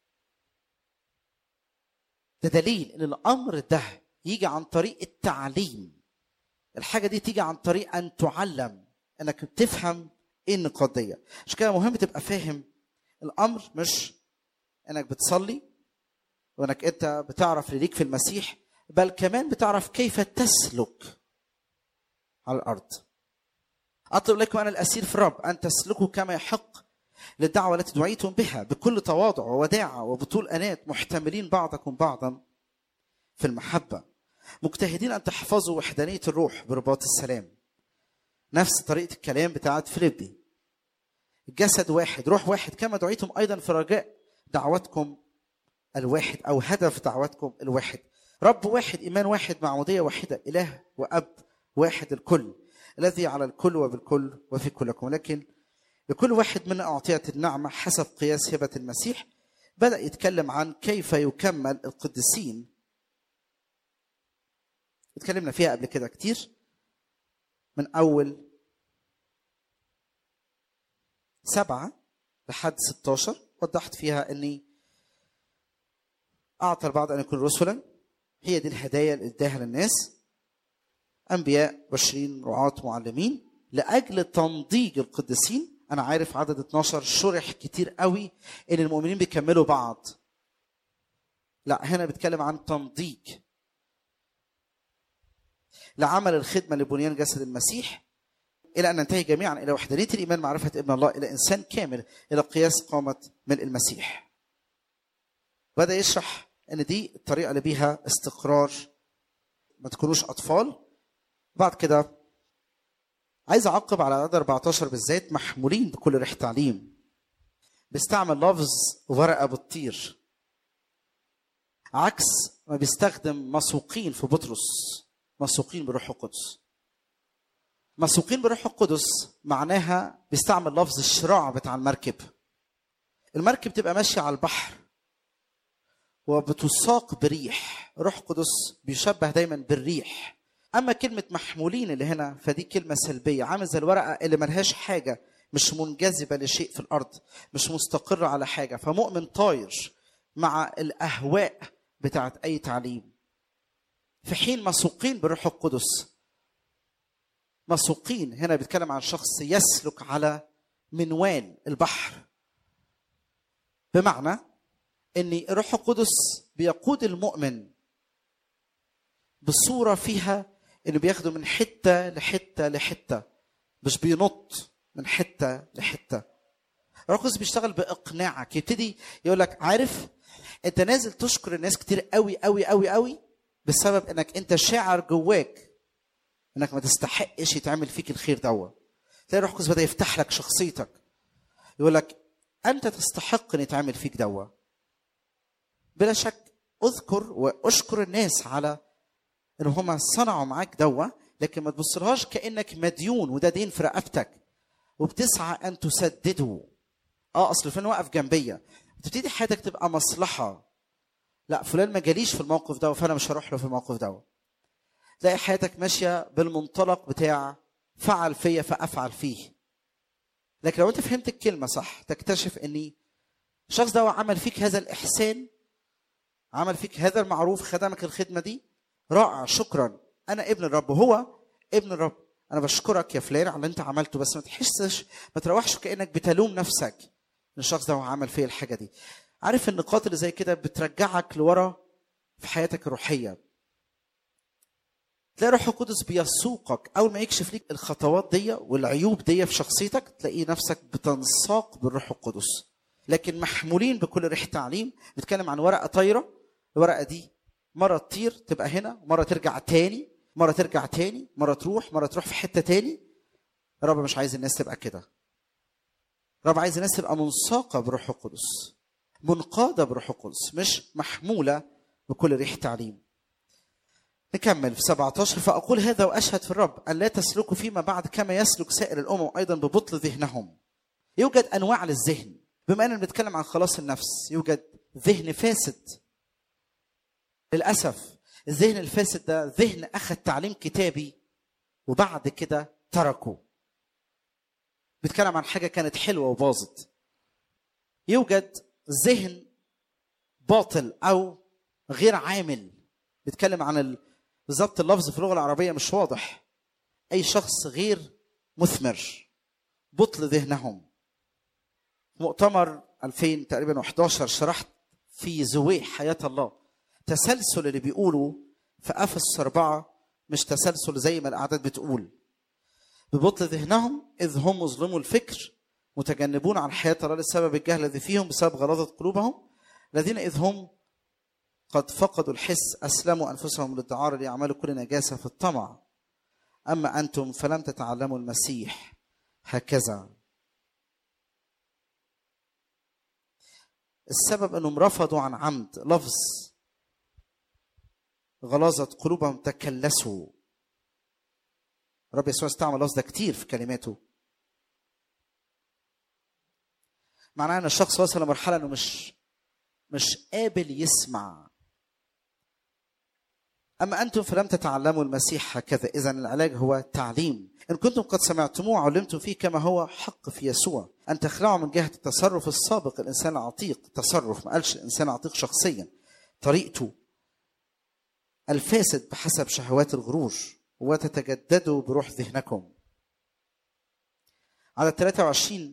ده دليل ان الامر ده يجي عن طريق التعليم الحاجه دي تيجي عن طريق ان تعلم انك تفهم ايه النقاط دي عشان كده مهم تبقى فاهم الامر مش انك بتصلي وانك انت بتعرف اللي ليك في المسيح بل كمان بتعرف كيف تسلك على الارض اطلب لكم انا الاسير في الرب ان تسلكوا كما يحق للدعوه التي دعيتم بها بكل تواضع ووداعه وبطول انات محتملين بعضكم بعضا في المحبه مجتهدين ان تحفظوا وحدانيه الروح برباط السلام نفس طريقه الكلام بتاعت فيليبي جسد واحد روح واحد كما دعيتم ايضا في رجاء دعوتكم الواحد او هدف دعوتكم الواحد رب واحد ايمان واحد معموديه واحده اله واب واحد الكل الذي على الكل وبالكل وفي كلكم لكن لكل واحد منا اعطيت النعمه حسب قياس هبه المسيح بدا يتكلم عن كيف يكمل القديسين اتكلمنا فيها قبل كده كتير من اول سبعة لحد 16 وضحت فيها اني اعطى البعض ان يكون رسلا هي دي الهدايا اللي اداها للناس انبياء بشرين رعاة معلمين لاجل تنضيج القديسين انا عارف عدد 12 شرح كتير قوي ان المؤمنين بيكملوا بعض لا هنا بيتكلم عن تنضيج لعمل الخدمه لبنيان جسد المسيح الى ان ننتهي جميعا الى وحدانيه الايمان معرفه ابن الله الى انسان كامل الى قياس قامه من المسيح بدا يشرح ان دي الطريقه اللي بيها استقرار ما تكونوش اطفال بعد كده عايز اعقب على عدد 14 بالذات محمولين بكل ريح تعليم بيستعمل لفظ ورقه بتطير عكس ما بيستخدم مسوقين في بطرس مسوقين بروح القدس مسوقين بروح القدس معناها بيستعمل لفظ الشراع بتاع المركب المركب تبقى ماشيه على البحر وبتساق بريح روح القدس بيشبه دايما بالريح اما كلمه محمولين اللي هنا فدي كلمه سلبيه عامل زي الورقه اللي ملهاش حاجه مش منجذبه لشيء في الارض مش مستقره على حاجه فمؤمن طاير مع الاهواء بتاعت اي تعليم في حين مسوقين بالروح القدس مسوقين هنا بيتكلم عن شخص يسلك على منوال البحر بمعنى ان الروح القدس بيقود المؤمن بصوره فيها انه بياخده من حته لحته لحته مش بينط من حته لحته الروح القدس بيشتغل باقناعك يبتدي يقول لك عارف انت نازل تشكر الناس كتير قوي قوي قوي قوي بسبب انك انت شاعر جواك انك ما تستحقش يتعمل فيك الخير دوا تلاقي الروح القدس بدا يفتح لك شخصيتك يقول لك انت تستحق ان يتعمل فيك دوا بلا شك اذكر واشكر الناس على ان هم صنعوا معاك دوا لكن ما تبصلهاش كانك مديون وده دين في رقبتك وبتسعى ان تسدده اه اصل فلان واقف جنبيا تبتدي حياتك تبقى مصلحه لا فلان ما جاليش في الموقف ده فانا مش هروح له في الموقف ده تلاقي حياتك ماشيه بالمنطلق بتاع فعل فيا فافعل فيه لكن لو انت فهمت الكلمه صح تكتشف ان الشخص ده عمل فيك هذا الاحسان عمل فيك هذا المعروف خدمك الخدمه دي رائع شكرا انا ابن الرب هو ابن الرب انا بشكرك يا فلان على اللي انت عملته بس ما تحسش ما تروحش كانك بتلوم نفسك ان الشخص ده هو عمل فيا الحاجه دي عارف النقاط اللي زي كده بترجعك لورا في حياتك الروحيه تلاقي روح القدس بيسوقك اول ما يكشف ليك الخطوات دي والعيوب دي في شخصيتك تلاقي نفسك بتنساق بالروح القدس لكن محمولين بكل ريح تعليم بنتكلم عن ورقه طايره الورقه دي مره تطير تبقى هنا مره ترجع تاني مره ترجع تاني مره تروح مره تروح في حته تاني الرب مش عايز الناس تبقى كده الرب عايز الناس تبقى منساقه بروح القدس منقاده بروح القدس مش محموله بكل ريح تعليم نكمل في 17 فأقول هذا وأشهد في الرب أن لا تسلكوا فيما بعد كما يسلك سائر الأمم أيضا ببطل ذهنهم يوجد أنواع للذهن بما أننا بنتكلم عن خلاص النفس يوجد ذهن فاسد للأسف الذهن الفاسد ده ذهن أخذ تعليم كتابي وبعد كده تركه بيتكلم عن حاجة كانت حلوة وباظت يوجد ذهن باطل أو غير عامل بيتكلم عن ال... بالظبط اللفظ في اللغه العربيه مش واضح اي شخص غير مثمر بطل ذهنهم مؤتمر 2000 تقريبا 11 شرحت في زوي حياه الله تسلسل اللي بيقولوا في افس أربعة مش تسلسل زي ما الاعداد بتقول ببطل ذهنهم اذ هم مظلموا الفكر متجنبون عن حياه الله لسبب الجهل الذي فيهم بسبب غلاظه قلوبهم الذين اذ هم قد فقدوا الحس أسلموا أنفسهم للدعارة ليعملوا كل نجاسة في الطمع أما أنتم فلم تتعلموا المسيح هكذا السبب أنهم رفضوا عن عمد لفظ غلاظة قلوبهم تكلسوا رب يسوع استعمل اللفظ ده كتير في كلماته معناه ان الشخص وصل لمرحله انه مش مش قابل يسمع أما أنتم فلم تتعلموا المسيح هكذا إذا العلاج هو تعليم إن كنتم قد سمعتموه وعلمتم فيه كما هو حق في يسوع أن تخلعوا من جهة التصرف السابق الإنسان العتيق تصرف ما قالش الإنسان العتيق شخصيا طريقته الفاسد بحسب شهوات الغرور وتتجددوا بروح ذهنكم على 23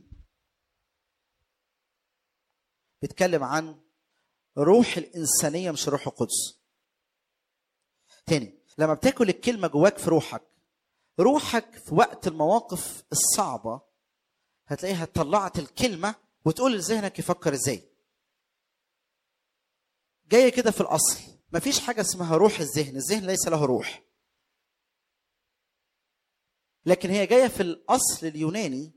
بيتكلم عن روح الإنسانية مش روح القدس تاني لما بتاكل الكلمة جواك في روحك روحك في وقت المواقف الصعبة هتلاقيها طلعت الكلمة وتقول لذهنك يفكر ازاي جاية كده في الأصل مفيش حاجة اسمها روح الذهن الذهن ليس له روح لكن هي جاية في الأصل اليوناني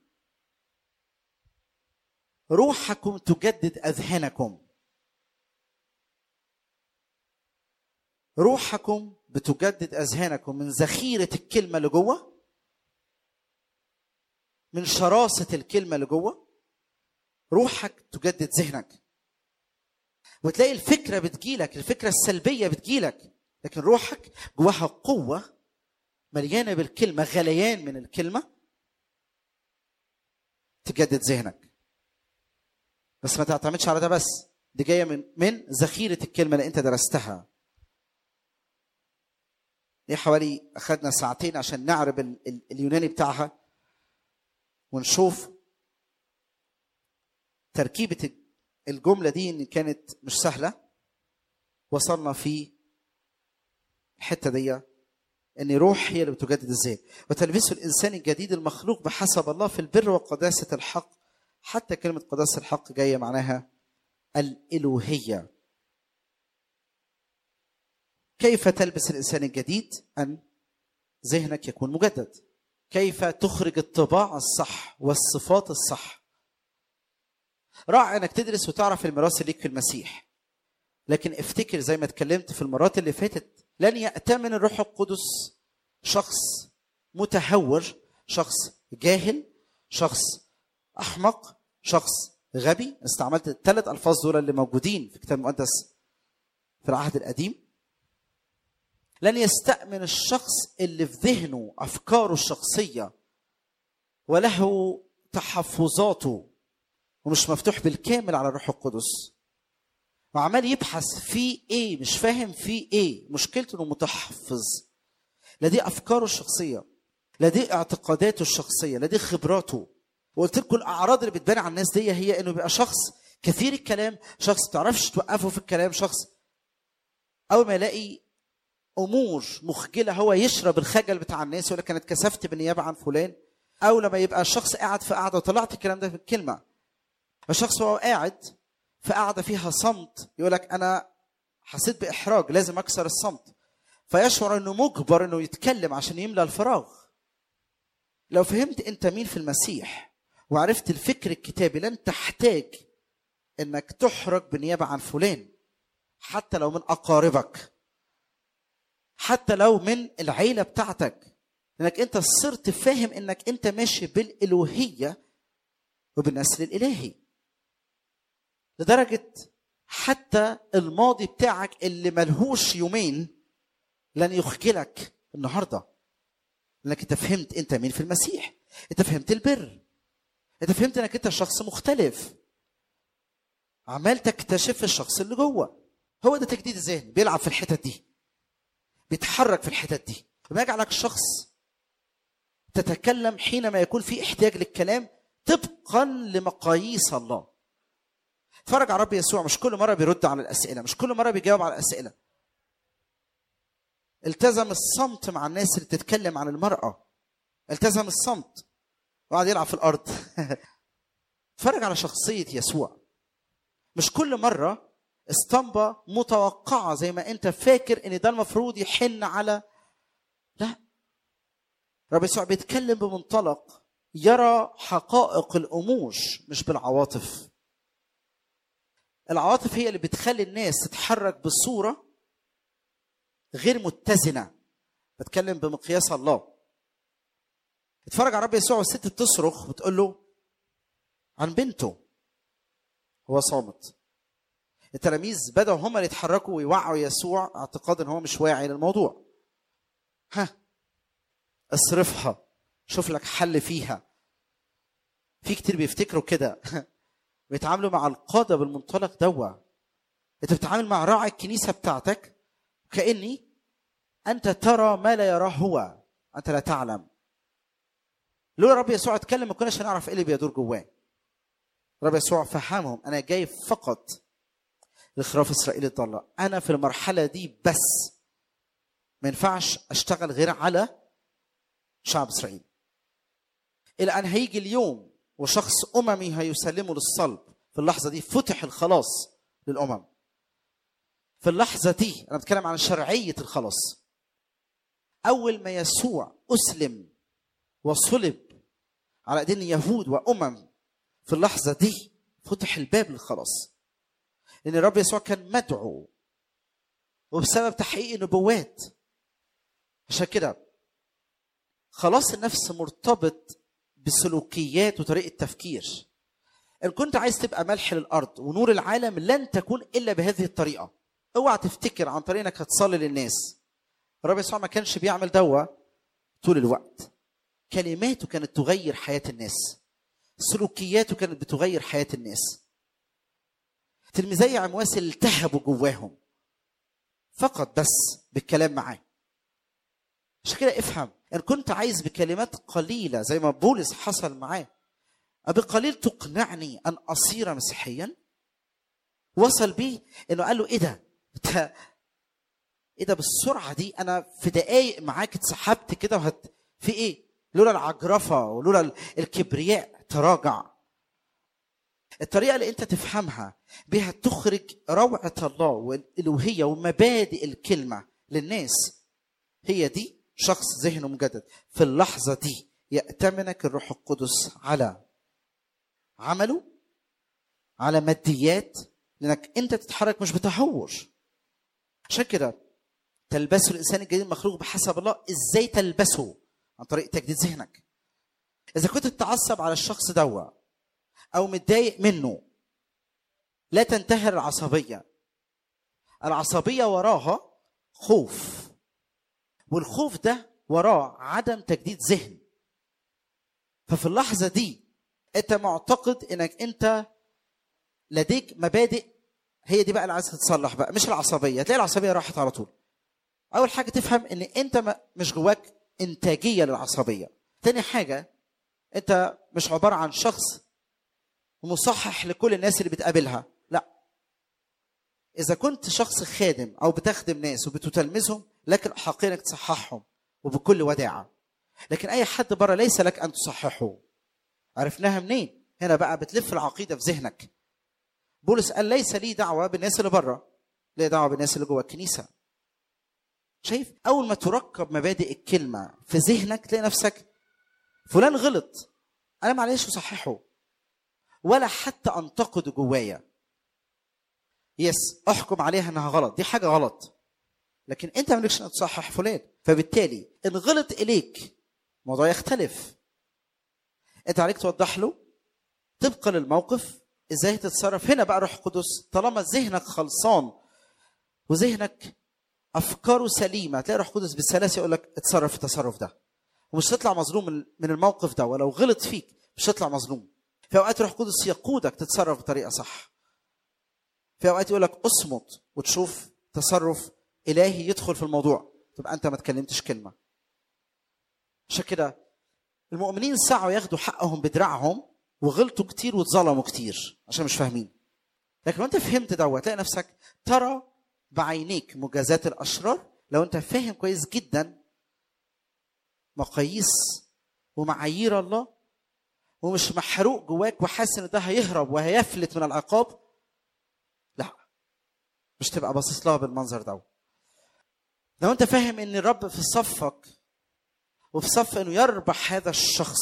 روحكم تجدد أذهانكم روحكم بتجدد اذهانكم من ذخيره الكلمه اللي جوه من شراسه الكلمه اللي جوه روحك تجدد ذهنك وتلاقي الفكره بتجيلك الفكره السلبيه بتجيلك لكن روحك جواها قوه مليانه بالكلمه غليان من الكلمه تجدد ذهنك بس ما تعتمدش على ده بس دي جايه من من ذخيره الكلمه اللي انت درستها دي حوالي اخذنا ساعتين عشان نعرب ال- ال- اليوناني بتاعها ونشوف تركيبه الجمله دي ان كانت مش سهله وصلنا في الحته دي ان روح هي اللي بتجدد الذات وتلبسه الانسان الجديد المخلوق بحسب الله في البر وقداسه الحق حتى كلمه قداسه الحق جايه معناها الالوهيه كيف تلبس الانسان الجديد ان ذهنك يكون مجدد كيف تخرج الطباع الصح والصفات الصح رائع انك تدرس وتعرف الميراث اللي ليك في المسيح لكن افتكر زي ما اتكلمت في المرات اللي فاتت لن يأتمن الروح القدس شخص متهور شخص جاهل شخص احمق شخص غبي استعملت الثلاث الفاظ دول اللي موجودين في الكتاب المقدس في العهد القديم لن يستأمن الشخص اللي في ذهنه افكاره الشخصيه وله تحفظاته ومش مفتوح بالكامل على الروح القدس وعمال يبحث في ايه مش فاهم في ايه مشكلته انه متحفظ لا دي افكاره الشخصيه لا دي اعتقاداته الشخصيه لا دي خبراته وقلت لكم الاعراض اللي بتبان على الناس دي هي انه بيبقى شخص كثير الكلام شخص ما تعرفش توقفه في الكلام شخص اول ما يلاقي امور مخجله هو يشرب الخجل بتاع الناس يقول لك انا اتكسفت بالنيابه عن فلان او لما يبقى الشخص قاعد في قاعده وطلعت الكلام ده في الكلمه الشخص وهو قاعد في قاعده فيها صمت يقول لك انا حسيت باحراج لازم اكسر الصمت فيشعر انه مجبر انه يتكلم عشان يملى الفراغ لو فهمت انت مين في المسيح وعرفت الفكر الكتابي لن تحتاج انك تحرج بالنيابه عن فلان حتى لو من اقاربك حتى لو من العيله بتاعتك انك انت صرت فاهم انك انت ماشي بالالوهيه وبالنسل الالهي لدرجه حتى الماضي بتاعك اللي ملهوش يومين لن يخجلك النهارده لانك انت فهمت انت مين في المسيح انت فهمت البر انت فهمت انك انت شخص مختلف عمال تكتشف الشخص اللي جوه هو ده تجديد الذهن بيلعب في الحتت دي بيتحرك في الحتت دي ويجعلك شخص تتكلم حينما يكون في احتياج للكلام طبقا لمقاييس الله اتفرج على رب يسوع مش كل مره بيرد على الاسئله مش كل مره بيجاوب على الاسئله التزم الصمت مع الناس اللي بتتكلم عن المراه التزم الصمت وقعد يلعب في الارض اتفرج على شخصيه يسوع مش كل مره اسطمبة متوقعة زي ما انت فاكر ان ده المفروض يحن على لا رب يسوع بيتكلم بمنطلق يرى حقائق الامور مش بالعواطف العواطف هي اللي بتخلي الناس تتحرك بصورة غير متزنة بتكلم بمقياس الله اتفرج على رب يسوع والست بتصرخ بتقول له عن بنته هو صامت التلاميذ بدأوا هم اللي يتحركوا ويوعوا يسوع اعتقادا ان هو مش واعي للموضوع ها اصرفها شوف لك حل فيها في كتير بيفتكروا كده بيتعاملوا مع القاده بالمنطلق دوا انت بتتعامل مع راعي الكنيسه بتاعتك كاني انت ترى ما لا يراه هو انت لا تعلم لولا رب يسوع اتكلم ما كناش هنعرف ايه اللي بيدور جواه رب يسوع فهمهم انا جاي فقط لخراف اسرائيل الضاله انا في المرحله دي بس ما ينفعش اشتغل غير على شعب اسرائيل الى ان هيجي اليوم وشخص اممي هيسلمه للصلب في اللحظه دي فتح الخلاص للامم في اللحظه دي انا بتكلم عن شرعيه الخلاص اول ما يسوع اسلم وصلب على ايدين يهود وامم في اللحظه دي فتح الباب للخلاص لان الرب يسوع كان مدعو وبسبب تحقيق النبوات عشان كده خلاص النفس مرتبط بسلوكيات وطريقه تفكير ان كنت عايز تبقى ملح للارض ونور العالم لن تكون الا بهذه الطريقه اوعى تفتكر عن طريق انك هتصلي للناس الرب يسوع ما كانش بيعمل دوا طول الوقت كلماته كانت تغير حياه الناس سلوكياته كانت بتغير حياه الناس تلميذي عمواس التهبوا جواهم فقط بس بالكلام معاه عشان كده افهم ان كنت عايز بكلمات قليله زي ما بولس حصل معاه بقليل تقنعني ان اصير مسيحيا وصل بيه انه قال له ايه ده انت ايه ده بالسرعه دي انا في دقايق معاك اتسحبت كده وهت في ايه لولا العجرفه ولولا ال- الكبرياء تراجع الطريقه اللي انت تفهمها بها تخرج روعه الله والالوهيه ومبادئ الكلمه للناس هي دي شخص ذهنه مجدد في اللحظه دي يأتمنك الروح القدس على عمله على ماديات لانك انت تتحرك مش بتهور عشان كده تلبسه الانسان الجديد المخلوق بحسب الله ازاي تلبسه عن طريق تجديد ذهنك اذا كنت تتعصب على الشخص دوا او متضايق منه لا تنتهر العصبيه العصبيه وراها خوف والخوف ده وراه عدم تجديد ذهن ففي اللحظه دي انت معتقد انك انت لديك مبادئ هي دي بقى اللي عايزه تتصلح بقى مش العصبيه تلاقي العصبيه راحت على طول اول حاجه تفهم ان انت ما- مش جواك انتاجيه للعصبيه تاني حاجه انت مش عباره عن شخص مصحح لكل الناس اللي بتقابلها لا اذا كنت شخص خادم او بتخدم ناس وبتتلمذهم لك الاحقيه انك تصححهم وبكل وداعه لكن اي حد بره ليس لك ان تصححه عرفناها منين هنا بقى بتلف العقيده في ذهنك بولس قال ليس لي دعوه بالناس اللي بره لي دعوه بالناس اللي جوه الكنيسه شايف اول ما تركب مبادئ الكلمه في ذهنك تلاقي نفسك فلان غلط انا معلش اصححه ولا حتى انتقده جوايا يس احكم عليها انها غلط دي حاجه غلط لكن انت مالكش انك تصحح فلان فبالتالي ان غلط اليك الموضوع يختلف انت عليك توضح له طبقا للموقف ازاي تتصرف هنا بقى روح قدس طالما ذهنك خلصان وذهنك افكاره سليمه تلاقي روح قدس بالسلاسه يقول لك اتصرف التصرف ده ومش تطلع مظلوم من- من الموقف ده ولو غلط فيك مش تطلع مظلوم في اوقات روح قدس يقودك تتصرف بطريقه صح في اوقات يقول لك اصمت وتشوف تصرف الهي يدخل في الموضوع تبقى انت ما اتكلمتش كلمه عشان كده المؤمنين سعوا ياخدوا حقهم بدراعهم وغلطوا كتير واتظلموا كتير عشان مش فاهمين لكن لو انت فهمت دوت تلاقي نفسك ترى بعينيك مجازات الاشرار لو انت فاهم كويس جدا مقاييس ومعايير الله ومش محروق جواك وحاسس ان ده هيهرب وهيفلت من العقاب لا مش تبقى باصص لها بالمنظر ده لو انت فاهم ان الرب في صفك وفي صف انه يربح هذا الشخص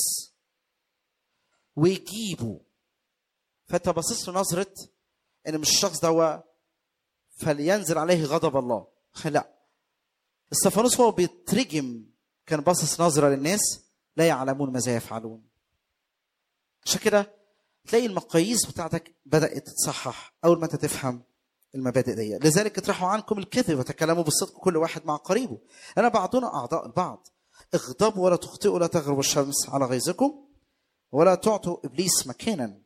ويجيبه فانت باصص له نظره ان مش الشخص ده فلينزل عليه غضب الله لا استفانوس وهو بيترجم كان باصص نظره للناس لا يعلمون ماذا يفعلون عشان كده تلاقي المقاييس بتاعتك بدات تتصحح اول ما انت تفهم المبادئ دي لذلك اطرحوا عنكم الكذب وتكلموا بالصدق كل واحد مع قريبه انا بعضنا اعضاء البعض اغضبوا ولا تخطئوا لا تغرب الشمس على غيظكم ولا تعطوا ابليس مكانا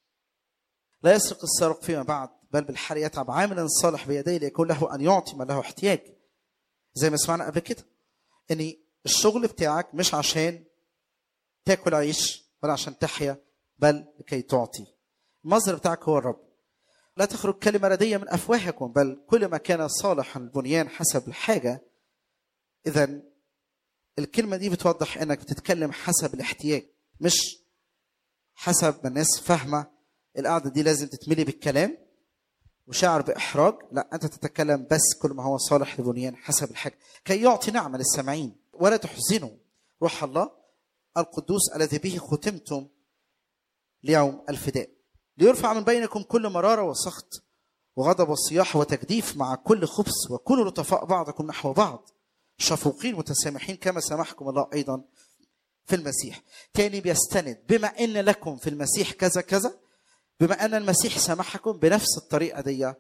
لا يسرق السارق فيما بعد بل بالحال يتعب عاملا صالح بيديه ليكون له ان يعطي ما له احتياج زي ما سمعنا قبل كده ان الشغل بتاعك مش عشان تاكل عيش ولا عشان تحيا بل لكي تعطي المصدر بتاعك هو الرب لا تخرج كلمة ردية من أفواهكم بل كل ما كان صالحا البنيان حسب الحاجة إذا الكلمة دي بتوضح إنك بتتكلم حسب الاحتياج مش حسب ما الناس فاهمة القعدة دي لازم تتملي بالكلام وشعر بإحراج لا أنت تتكلم بس كل ما هو صالح لبنيان حسب الحاجة كي يعطي نعمة للسامعين ولا تحزنوا روح الله القدوس الذي به ختمتم ليوم الفداء ليرفع من بينكم كل مرارة وسخط وغضب وصياح وتجديف مع كل خبث وكونوا لطفاء بعضكم نحو بعض شفوقين متسامحين كما سامحكم الله أيضا في المسيح تاني بيستند بما ان لكم في المسيح كذا كذا بما ان المسيح سامحكم بنفس الطريقه دي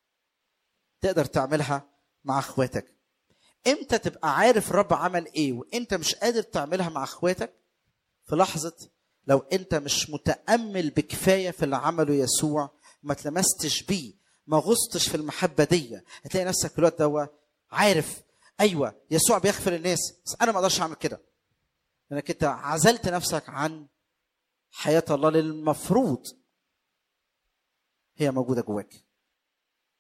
تقدر تعملها مع اخواتك امتى تبقى عارف الرب عمل ايه وانت مش قادر تعملها مع اخواتك في لحظه لو انت مش متامل بكفايه في اللي عمله يسوع ما تلمستش بيه ما غصتش في المحبه دي هتلاقي نفسك في الوقت ده عارف ايوه يسوع بيغفر الناس بس انا ما اقدرش اعمل كده لانك انت عزلت نفسك عن حياه الله اللي المفروض هي موجوده جواك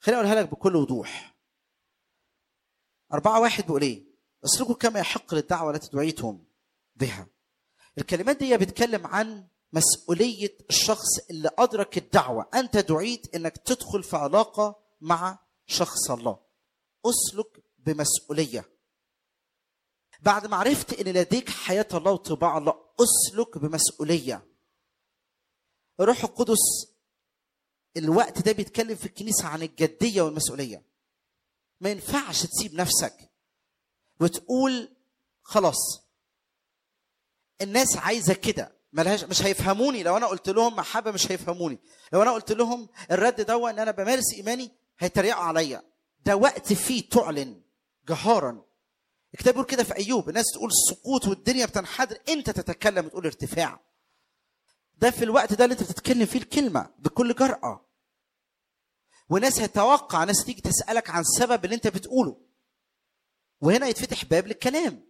خليني اقولها لك بكل وضوح أربعة واحد بيقول إيه؟ اسلكوا كما يحق للدعوة التي دعيتم بها. الكلمات دي بتتكلم عن مسؤولية الشخص اللي أدرك الدعوة، أنت دعيت إنك تدخل في علاقة مع شخص الله. اسلك بمسؤولية. بعد ما عرفت إن لديك حياة الله وطباع الله، اسلك بمسؤولية. الروح القدس الوقت ده بيتكلم في الكنيسة عن الجدية والمسؤولية. ما ينفعش تسيب نفسك وتقول خلاص الناس عايزه كده ملهاش مش هيفهموني لو انا قلت لهم محبه مش هيفهموني لو انا قلت لهم الرد ده ان انا بمارس ايماني هيتريقوا عليا ده وقت فيه تعلن جهارا الكتاب بيقول كده في ايوب الناس تقول السقوط والدنيا بتنحدر انت تتكلم وتقول ارتفاع ده في الوقت ده اللي انت بتتكلم فيه الكلمه بكل جرأه وناس هتوقع ناس تيجي تسألك عن سبب اللي انت بتقوله وهنا يتفتح باب للكلام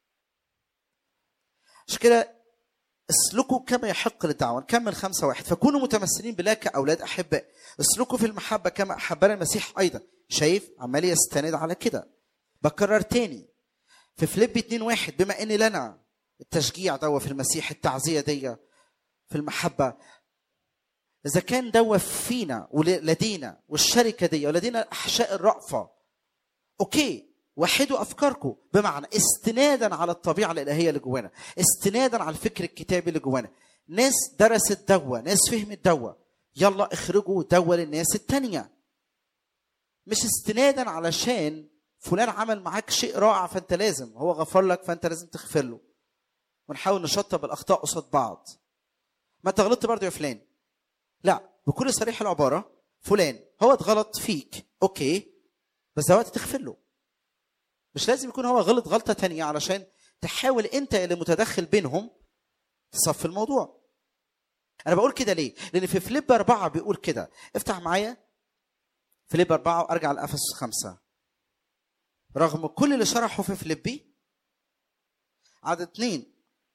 عشان كده اسلكوا كما يحق للدعوة نكمل خمسة واحد فكونوا متمثلين بالله كأولاد أحباء اسلكوا في المحبة كما أحبنا المسيح أيضا شايف عمال يستند على كده بكرر تاني في فليب 2 واحد بما ان لنا التشجيع دوا في المسيح التعزية دي في المحبة إذا كان دوا فينا ولدينا والشركة دي ولدينا الأحشاء الرأفة أوكي وحدوا أفكاركم بمعنى استنادا على الطبيعة الإلهية اللي جوانا استنادا على الفكر الكتابي اللي جوانا ناس درست دوا ناس فهمت دوا يلا اخرجوا دوا للناس التانية مش استنادا علشان فلان عمل معاك شيء رائع فانت لازم هو غفر لك فانت لازم تغفر له ونحاول نشطب الاخطاء قصاد بعض ما انت غلطت برضه يا فلان لا بكل صريح العباره فلان هو اتغلط فيك اوكي بس ده وقت تغفر له مش لازم يكون هو غلط غلطه تانية علشان تحاول انت اللي متدخل بينهم تصفي الموضوع انا بقول كده ليه لان في فيليب أربعة بيقول كده افتح معايا فيليب أربعة وارجع لأفسس خمسة رغم كل اللي شرحه في فيليبي عدد اثنين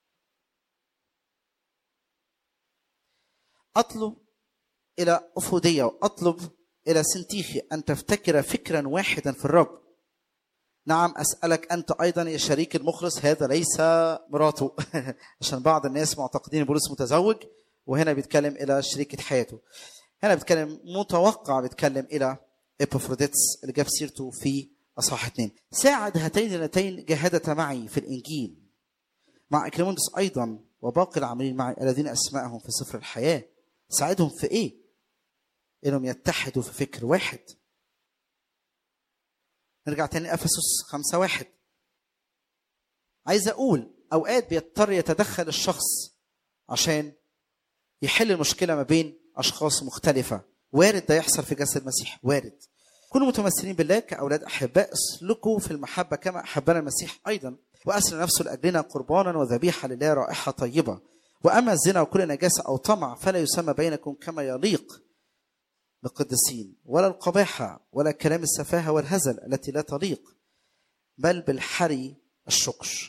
اطلب الى افوديه واطلب الى سنتيخي ان تفتكر فكرا واحدا في الرب نعم اسالك انت ايضا يا شريك المخلص هذا ليس مراته عشان بعض الناس معتقدين بولس متزوج وهنا بيتكلم الى شريكه حياته هنا بيتكلم متوقع بيتكلم الى ابوفروديتس اللي جاب سيرته في اصحاح اثنين ساعد هاتين اللتين جاهدتا معي في الانجيل مع اكليموندس ايضا وباقي العاملين معي الذين اسمائهم في سفر الحياه ساعدهم في ايه؟ انهم يتحدوا في فكر واحد. نرجع تاني افسس خمسة واحد. عايز اقول اوقات بيضطر يتدخل الشخص عشان يحل المشكلة ما بين اشخاص مختلفة. وارد ده يحصل في جسد المسيح، وارد. كونوا متمثلين بالله كاولاد احباء اسلكوا في المحبة كما احبنا المسيح ايضا واسلم نفسه لاجلنا قربانا وذبيحة لله رائحة طيبة. واما الزنا وكل نجاسه او طمع فلا يسمى بينكم كما يليق بالقديسين ولا القباحه ولا كلام السفاهه والهزل التي لا تليق بل بالحري الشكر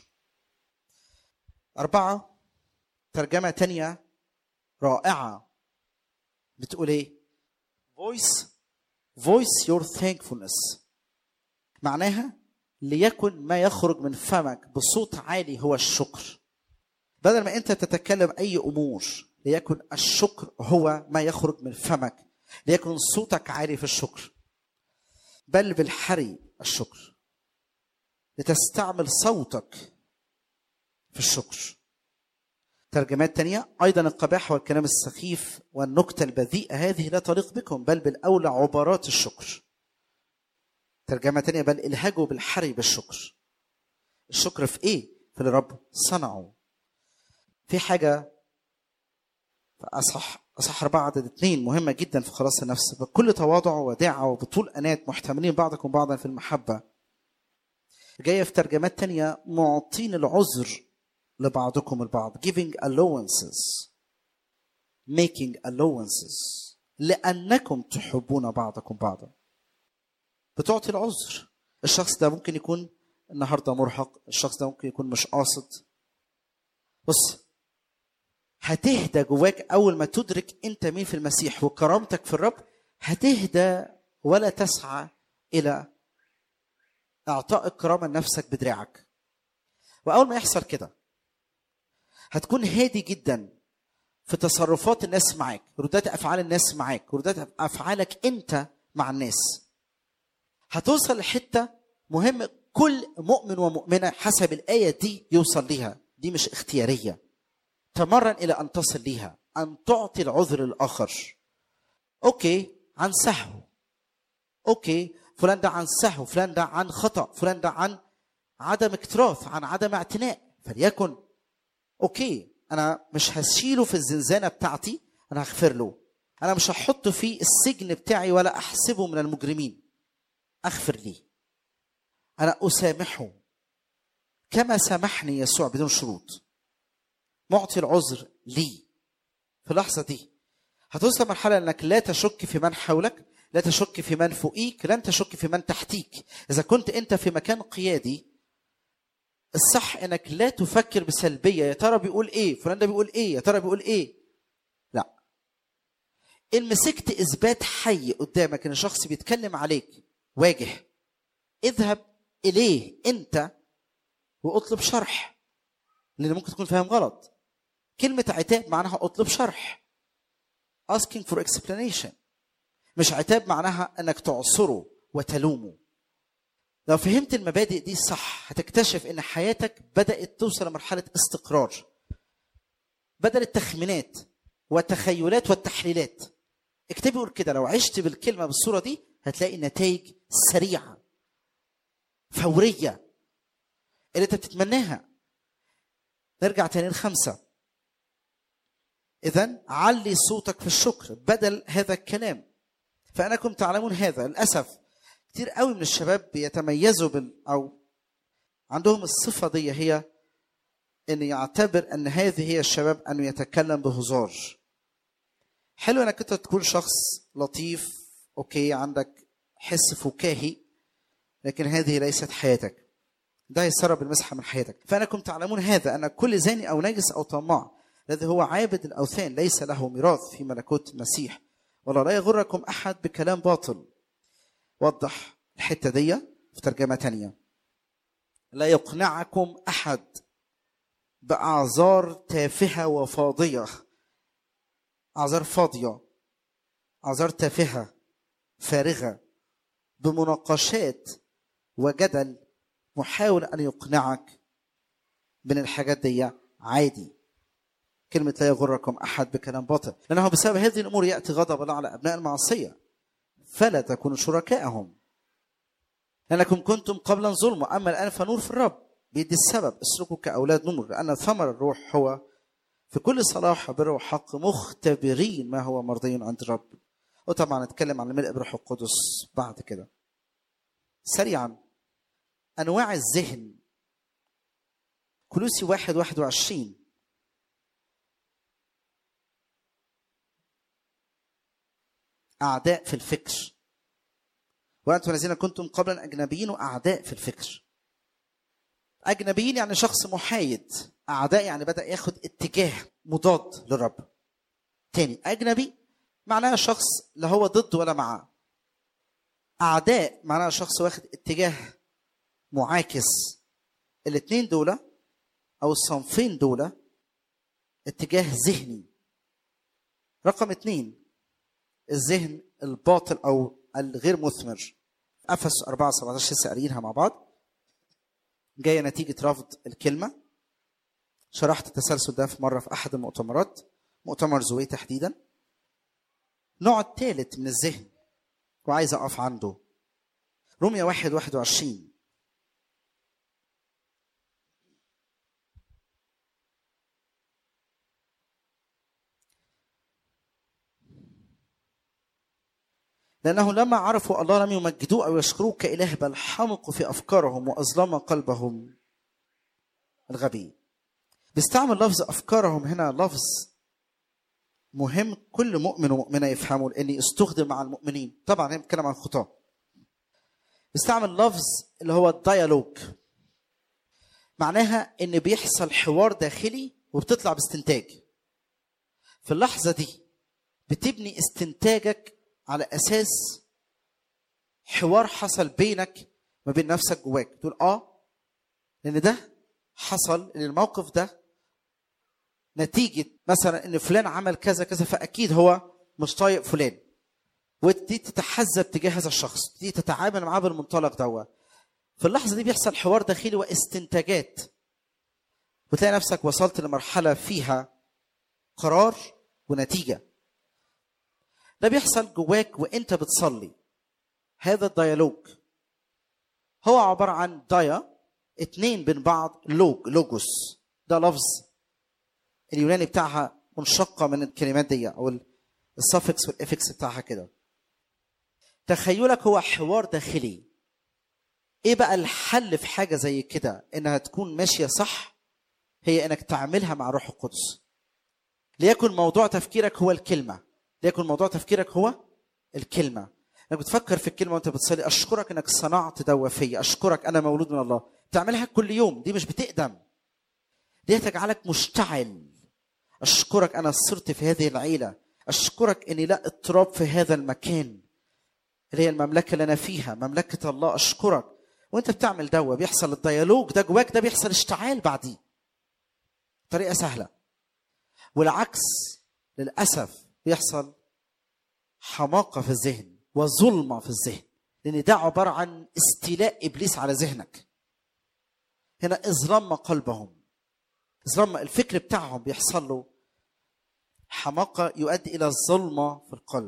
أربعة ترجمة تانية رائعة بتقول إيه؟ voice voice your thankfulness معناها ليكن ما يخرج من فمك بصوت عالي هو الشكر بدل ما انت تتكلم اي امور ليكن الشكر هو ما يخرج من فمك ليكن صوتك عالي في الشكر بل بالحري الشكر لتستعمل صوتك في الشكر ترجمات تانية أيضا القباحة والكلام السخيف والنكتة البذيئة هذه لا تليق بكم بل بالأولى عبارات الشكر ترجمة تانية بل الهجوا بالحري بالشكر الشكر في إيه؟ في اللي رب صنعه في حاجة في أصح أصح أربعة عدد اثنين مهمة جدا في خلاص النفس بكل تواضع وداعة وبطول أنات محتملين بعضكم بعضا في المحبة جاية في ترجمات تانية معطين العذر لبعضكم البعض giving allowances making allowances لأنكم تحبون بعضكم بعضا بتعطي العذر الشخص ده ممكن يكون النهارده مرهق الشخص ده ممكن يكون مش قاصد بص هتهدى جواك اول ما تدرك انت مين في المسيح وكرامتك في الرب هتهدى ولا تسعى الى اعطاء الكرامه لنفسك بدراعك واول ما يحصل كده هتكون هادي جدا في تصرفات الناس معاك ردات افعال الناس معاك ردات افعالك انت مع الناس هتوصل لحته مهم كل مؤمن ومؤمنه حسب الايه دي يوصل ليها دي مش اختياريه تمرن الى ان تصل ليها ان تعطي العذر للاخر اوكي عن سهو اوكي فلان ده عن سهو فلان ده عن خطا فلان ده عن عدم اكتراث عن عدم اعتناء فليكن اوكي انا مش هشيله في الزنزانه بتاعتي انا هغفر له انا مش هحطه في السجن بتاعي ولا احسبه من المجرمين اغفر ليه انا اسامحه كما سامحني يسوع بدون شروط معطي العذر لي في اللحظه دي هتوصل مرحله انك لا تشك في من حولك لا تشك في من فوقيك لن تشك في من تحتيك اذا كنت انت في مكان قيادي الصح انك لا تفكر بسلبيه يا ترى بيقول ايه فلان ده بيقول ايه يا ترى بيقول ايه لا ان مسكت اثبات حي قدامك ان شخص بيتكلم عليك واجه اذهب اليه انت واطلب شرح لان ممكن تكون فاهم غلط كلمه عتاب معناها اطلب شرح asking for explanation مش عتاب معناها انك تعصره وتلومه لو فهمت المبادئ دي صح هتكتشف ان حياتك بدات توصل لمرحله استقرار بدل التخمينات والتخيلات والتحليلات اكتبي قول كده لو عشت بالكلمه بالصوره دي هتلاقي نتائج سريعه فوريه اللي انت بتتمناها نرجع تاني لخمسه اذا علي صوتك في الشكر بدل هذا الكلام فانكم تعلمون هذا للاسف كتير قوي من الشباب بيتميزوا بال او عندهم الصفه دي هي ان يعتبر ان هذه هي الشباب انه يتكلم بهزار حلو انك انت تكون شخص لطيف اوكي عندك حس فكاهي لكن هذه ليست حياتك ده يسرب المسحه من حياتك فانكم تعلمون هذا ان كل زاني او نجس او طماع الذي هو عابد الاوثان ليس له ميراث في ملكوت المسيح ولا لا يغركم احد بكلام باطل وضح الحته دي في ترجمه تانية لا يقنعكم احد باعذار تافهه وفاضيه اعذار فاضيه اعذار تافهه فارغه بمناقشات وجدل محاول ان يقنعك من الحاجات دي عادي كلمة لا يغركم أحد بكلام باطل لأنه بسبب هذه الأمور يأتي غضب الله على أبناء المعصية فلا تكونوا شركائهم لأنكم كنتم قبلا ظلما أما الآن فنور في الرب بيدي السبب اسلكوا كأولاد نور لأن ثمر الروح هو في كل صلاح وبر وحق مختبرين ما هو مرضي عند الرب وطبعا نتكلم عن الملء بروح القدس بعد كده سريعا أنواع الذهن كلوسي واحد واحد وعشرين أعداء في الفكر وأنتم الذين كنتم قبلا أجنبيين وأعداء في الفكر أجنبيين يعني شخص محايد أعداء يعني بدأ ياخد اتجاه مضاد للرب تاني أجنبي معناها شخص لا هو ضد ولا معاه أعداء معناها شخص واخد اتجاه معاكس الاثنين دول أو الصنفين دول اتجاه ذهني رقم اثنين الذهن الباطل او الغير مثمر افس 4 17 لسه قاريينها مع بعض جايه نتيجه رفض الكلمه شرحت التسلسل ده في مره في احد المؤتمرات مؤتمر زوي تحديدا النوع الثالث من الذهن وعايز اقف عنده روميا 1 21 لأنه لما عرفوا الله لم يمجدوه أو يشكروه كإله بل حمقوا في أفكارهم وأظلم قلبهم الغبي بيستعمل لفظ أفكارهم هنا لفظ مهم كل مؤمن ومؤمنة يفهموا لأني استخدم مع المؤمنين طبعا هي بتتكلم عن الخطاة بيستعمل لفظ اللي هو الديالوج معناها ان بيحصل حوار داخلي وبتطلع باستنتاج في اللحظه دي بتبني استنتاجك على اساس حوار حصل بينك ما بين نفسك جواك تقول اه لان ده حصل ان الموقف ده نتيجه مثلا ان فلان عمل كذا كذا فاكيد هو مش طايق فلان وتبتدي تتحزب تجاه هذا الشخص تبتدي تتعامل معاه بالمنطلق دوت في اللحظه دي بيحصل حوار داخلي واستنتاجات وتلاقي نفسك وصلت لمرحله فيها قرار ونتيجه ده بيحصل جواك وانت بتصلي هذا الديالوج هو عباره عن دايا اتنين بين بعض لوج لوجوس ده لفظ اليوناني بتاعها منشقه من الكلمات دي او السفكس والافكس بتاعها كده تخيلك هو حوار داخلي ايه بقى الحل في حاجه زي كده انها تكون ماشيه صح هي انك تعملها مع روح القدس ليكن موضوع تفكيرك هو الكلمه ليكن موضوع تفكيرك هو الكلمه انك بتفكر في الكلمه وانت بتصلي اشكرك انك صنعت دوا فيا اشكرك انا مولود من الله تعملها كل يوم دي مش بتقدم دي تجعلك مشتعل اشكرك انا صرت في هذه العيله اشكرك اني لا اضطراب في هذا المكان اللي هي المملكه اللي انا فيها مملكه الله اشكرك وانت بتعمل دوا بيحصل الديالوج ده جواك ده بيحصل اشتعال بعديه طريقه سهله والعكس للاسف بيحصل حماقه في الذهن وظلمه في الذهن لان ده عباره عن استيلاء ابليس على ذهنك هنا اظلم قلبهم اظلم الفكر بتاعهم بيحصل له حماقه يؤدي الى الظلمه في القلب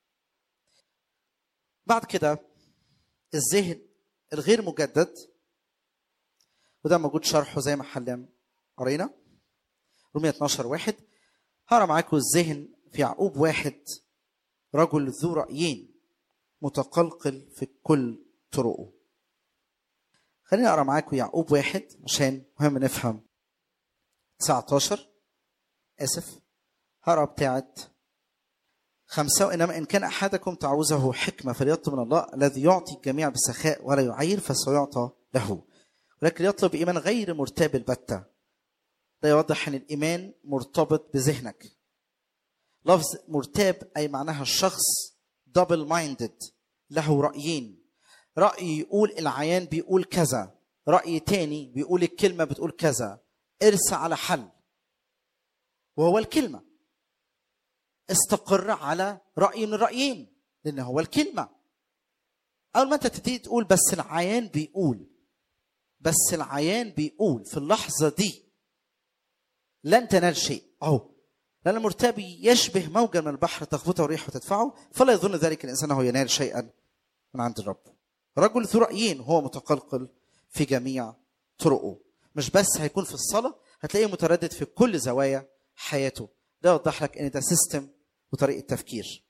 بعد كده الذهن الغير مجدد وده موجود شرحه زي ما حلم قرينا رومية 12 واحد هقرا معاكم الذهن في يعقوب واحد رجل ذو رأيين متقلقل في كل طرقه خليني اقرا معاكم يعقوب واحد عشان مهم نفهم 19 اسف هقرا بتاعت خمسة وإنما إن كان أحدكم تعوزه حكمة فليطلب من الله الذي يعطي الجميع بسخاء ولا يعير فسيعطى له ولكن يطلب بإيمان غير مرتاب البتة ده يوضح أن الإيمان مرتبط بذهنك لفظ مرتاب أي معناها الشخص دبل مايندد له رأيين رأي يقول العيان بيقول كذا رأي تاني بيقول الكلمة بتقول كذا ارسى على حل وهو الكلمة استقر على رأي من الرأيين لأن هو الكلمة أول ما أنت تبتدي تقول بس العيان بيقول بس العيان بيقول في اللحظة دي لن تنال شيء أهو لأن المرتبي يشبه موجا من البحر تخبطه الريح وتدفعه فلا يظن ذلك الإنسان أنه ينال شيئا من عند الرب رجل ذو رأيين هو متقلقل في جميع طرقه مش بس هيكون في الصلاة هتلاقيه متردد في كل زوايا حياته ده يوضح لك ان ده سيستم وطريقه تفكير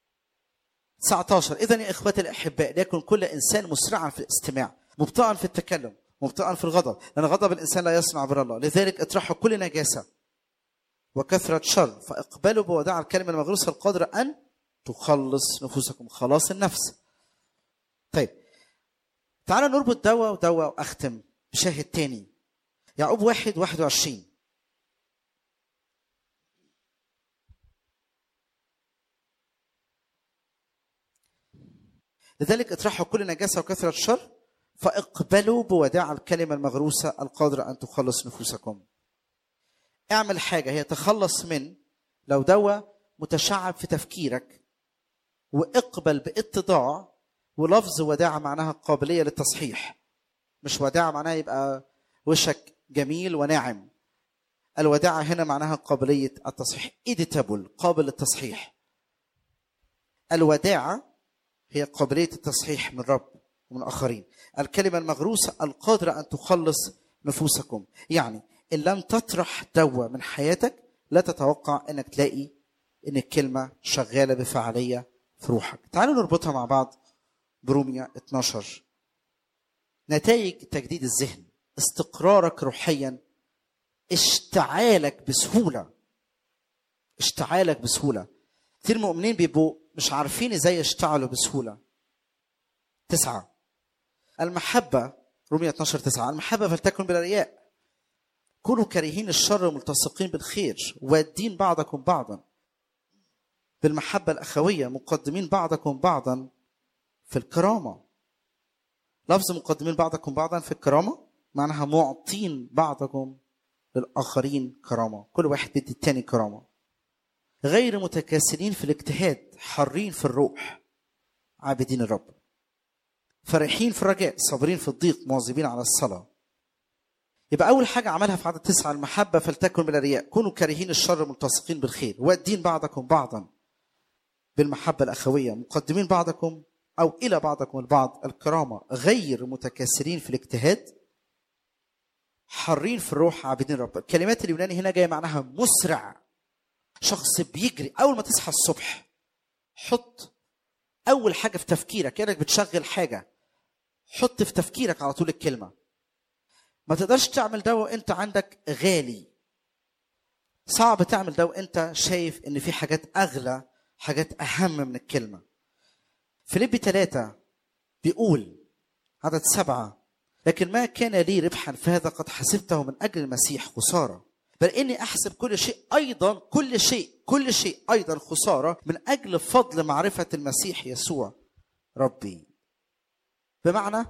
19 اذا يا اخوتي الاحباء ليكن كل انسان مسرعا في الاستماع مبطئا في التكلم مبطئا في الغضب لان غضب الانسان لا يصنع بر الله لذلك اطرحوا كل نجاسه وكثرة شر فاقبلوا بوداع الكلمة المغروسة القادرة أن تخلص نفوسكم خلاص النفس طيب تعالوا نربط دواء ودواء وأختم بشاهد تاني يعقوب واحد واحد وعشرين لذلك اطرحوا كل نجاسة وكثرة شر فاقبلوا بوداع الكلمة المغروسة القادرة أن تخلص نفوسكم اعمل حاجة هي تخلص من لو دواء متشعب في تفكيرك واقبل باتضاع ولفظ وداعة معناها قابلية للتصحيح مش وداعة معناها يبقى وشك جميل وناعم الوداعة هنا معناها قابلية التصحيح editable قابل للتصحيح الوداعة هي قابلية التصحيح من رب ومن آخرين الكلمة المغروسة القادرة أن تخلص نفوسكم يعني إن لم تطرح دواء من حياتك لا تتوقع أنك تلاقي أن الكلمة شغالة بفعالية في روحك تعالوا نربطها مع بعض بروميا 12 نتائج تجديد الذهن استقرارك روحيا اشتعالك بسهولة اشتعالك بسهولة كثير مؤمنين بيبقوا مش عارفين ازاي يشتعلوا بسهولة تسعة المحبة رومية 12 تسعة المحبة فلتكن بلا رياء كونوا كارهين الشر ملتصقين بالخير وادين بعضكم بعضا بالمحبة الأخوية مقدمين بعضكم بعضا في الكرامة لفظ مقدمين بعضكم بعضا في الكرامة معناها معطين بعضكم للآخرين كرامة كل واحد بيدي التاني كرامة غير متكاسلين في الاجتهاد حرين في الروح عابدين الرب فرحين في الرجاء صابرين في الضيق مواظبين على الصلاة يبقى أول حاجة عملها في عدد تسعة المحبة فلتكن بلا رياء كونوا كارهين الشر ملتصقين بالخير والدين بعضكم بعضا بالمحبة الأخوية مقدمين بعضكم أو إلى بعضكم البعض الكرامة غير متكاسلين في الاجتهاد حرين في الروح عابدين رب الكلمات اليوناني هنا جاية معناها مسرع شخص بيجري أول ما تصحى الصبح حط أول حاجة في تفكيرك كأنك بتشغل حاجة حط في تفكيرك على طول الكلمة ما تقدرش تعمل ده وانت عندك غالي صعب تعمل ده وانت شايف ان في حاجات اغلى حاجات اهم من الكلمه فيليبي ثلاثة بيقول عدد سبعة لكن ما كان لي ربحا فهذا قد حسبته من أجل المسيح خسارة بل إني أحسب كل شيء أيضا كل شيء كل شيء أيضا خسارة من أجل فضل معرفة المسيح يسوع ربي بمعنى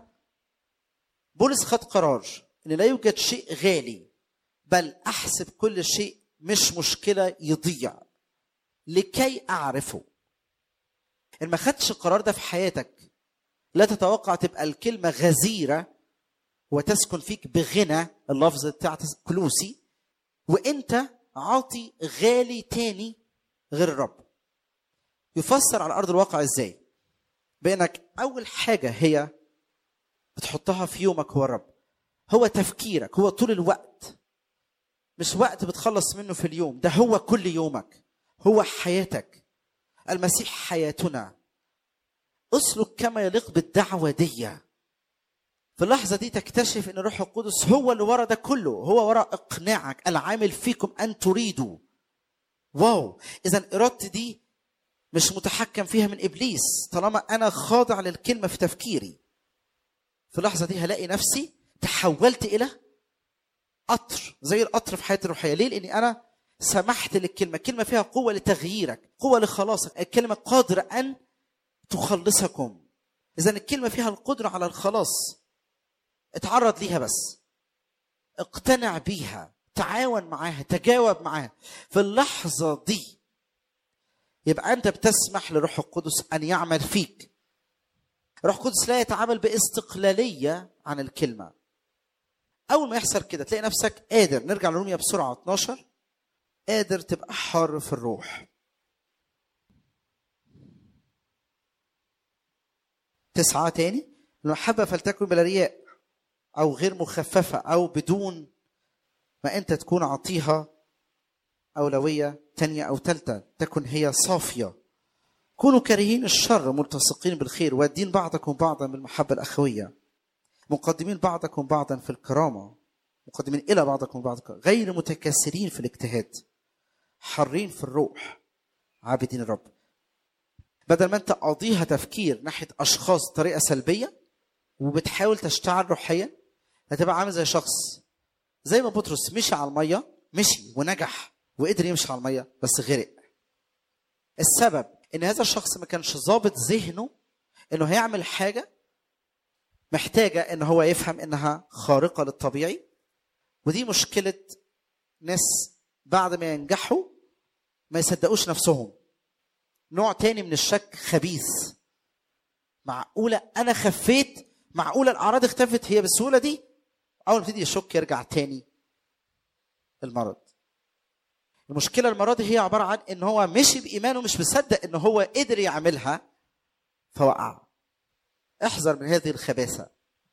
بولس خد قرار ان لا يوجد شيء غالي بل احسب كل شيء مش مشكله يضيع لكي اعرفه ان ما خدتش القرار ده في حياتك لا تتوقع تبقى الكلمه غزيره وتسكن فيك بغنى اللفظ بتاع كلوسي وانت عاطي غالي تاني غير الرب يفسر على ارض الواقع ازاي بانك اول حاجه هي بتحطها في يومك هو الرب هو تفكيرك هو طول الوقت مش وقت بتخلص منه في اليوم ده هو كل يومك هو حياتك المسيح حياتنا اسلك كما يليق بالدعوة دي في اللحظة دي تكتشف ان الروح القدس هو اللي ورا ده كله هو ورا اقناعك العامل فيكم ان تريدوا واو اذا ارادتي دي مش متحكم فيها من ابليس طالما انا خاضع للكلمة في تفكيري في اللحظة دي هلاقي نفسي تحولت الى قطر زي القطر في حياتي الروحيه ليه لاني انا سمحت للكلمه الكلمه فيها قوه لتغييرك قوه لخلاصك الكلمه قادره ان تخلصكم اذا الكلمه فيها القدره على الخلاص اتعرض ليها بس اقتنع بيها تعاون معاها تجاوب معاها في اللحظه دي يبقى انت بتسمح لروح القدس ان يعمل فيك روح القدس لا يتعامل باستقلاليه عن الكلمه اول ما يحصل كده تلاقي نفسك قادر نرجع لروميا بسرعه 12 قادر تبقى حر في الروح تسعة تاني المحبة فلتكن بلا رياء أو غير مخففة أو بدون ما أنت تكون عطيها أولوية تانية أو تالتة تكن هي صافية كونوا كارهين الشر ملتصقين بالخير والدين بعضكم بعضا بالمحبة الأخوية مقدمين بعضكم بعضا في الكرامة مقدمين إلى بعضكم بعضا غير متكاسلين في الاجتهاد حرين في الروح عابدين الرب بدل ما انت قاضيها تفكير ناحية أشخاص بطريقة سلبية وبتحاول تشتغل روحيا هتبقى عامل زي شخص زي ما بطرس مشي على المية مشي ونجح وقدر يمشي على المية بس غرق السبب ان هذا الشخص ما كانش ظابط ذهنه انه هيعمل حاجه محتاجه ان هو يفهم انها خارقه للطبيعي ودي مشكله ناس بعد ما ينجحوا ما يصدقوش نفسهم نوع تاني من الشك خبيث معقوله انا خفيت معقوله الاعراض اختفت هي بالسهوله دي اول ما يبتدي يشك يرجع تاني المرض المشكله المره دي هي عباره عن ان هو مشي بايمانه مش مصدق ان هو قدر يعملها فوقع احذر من هذه الخباثه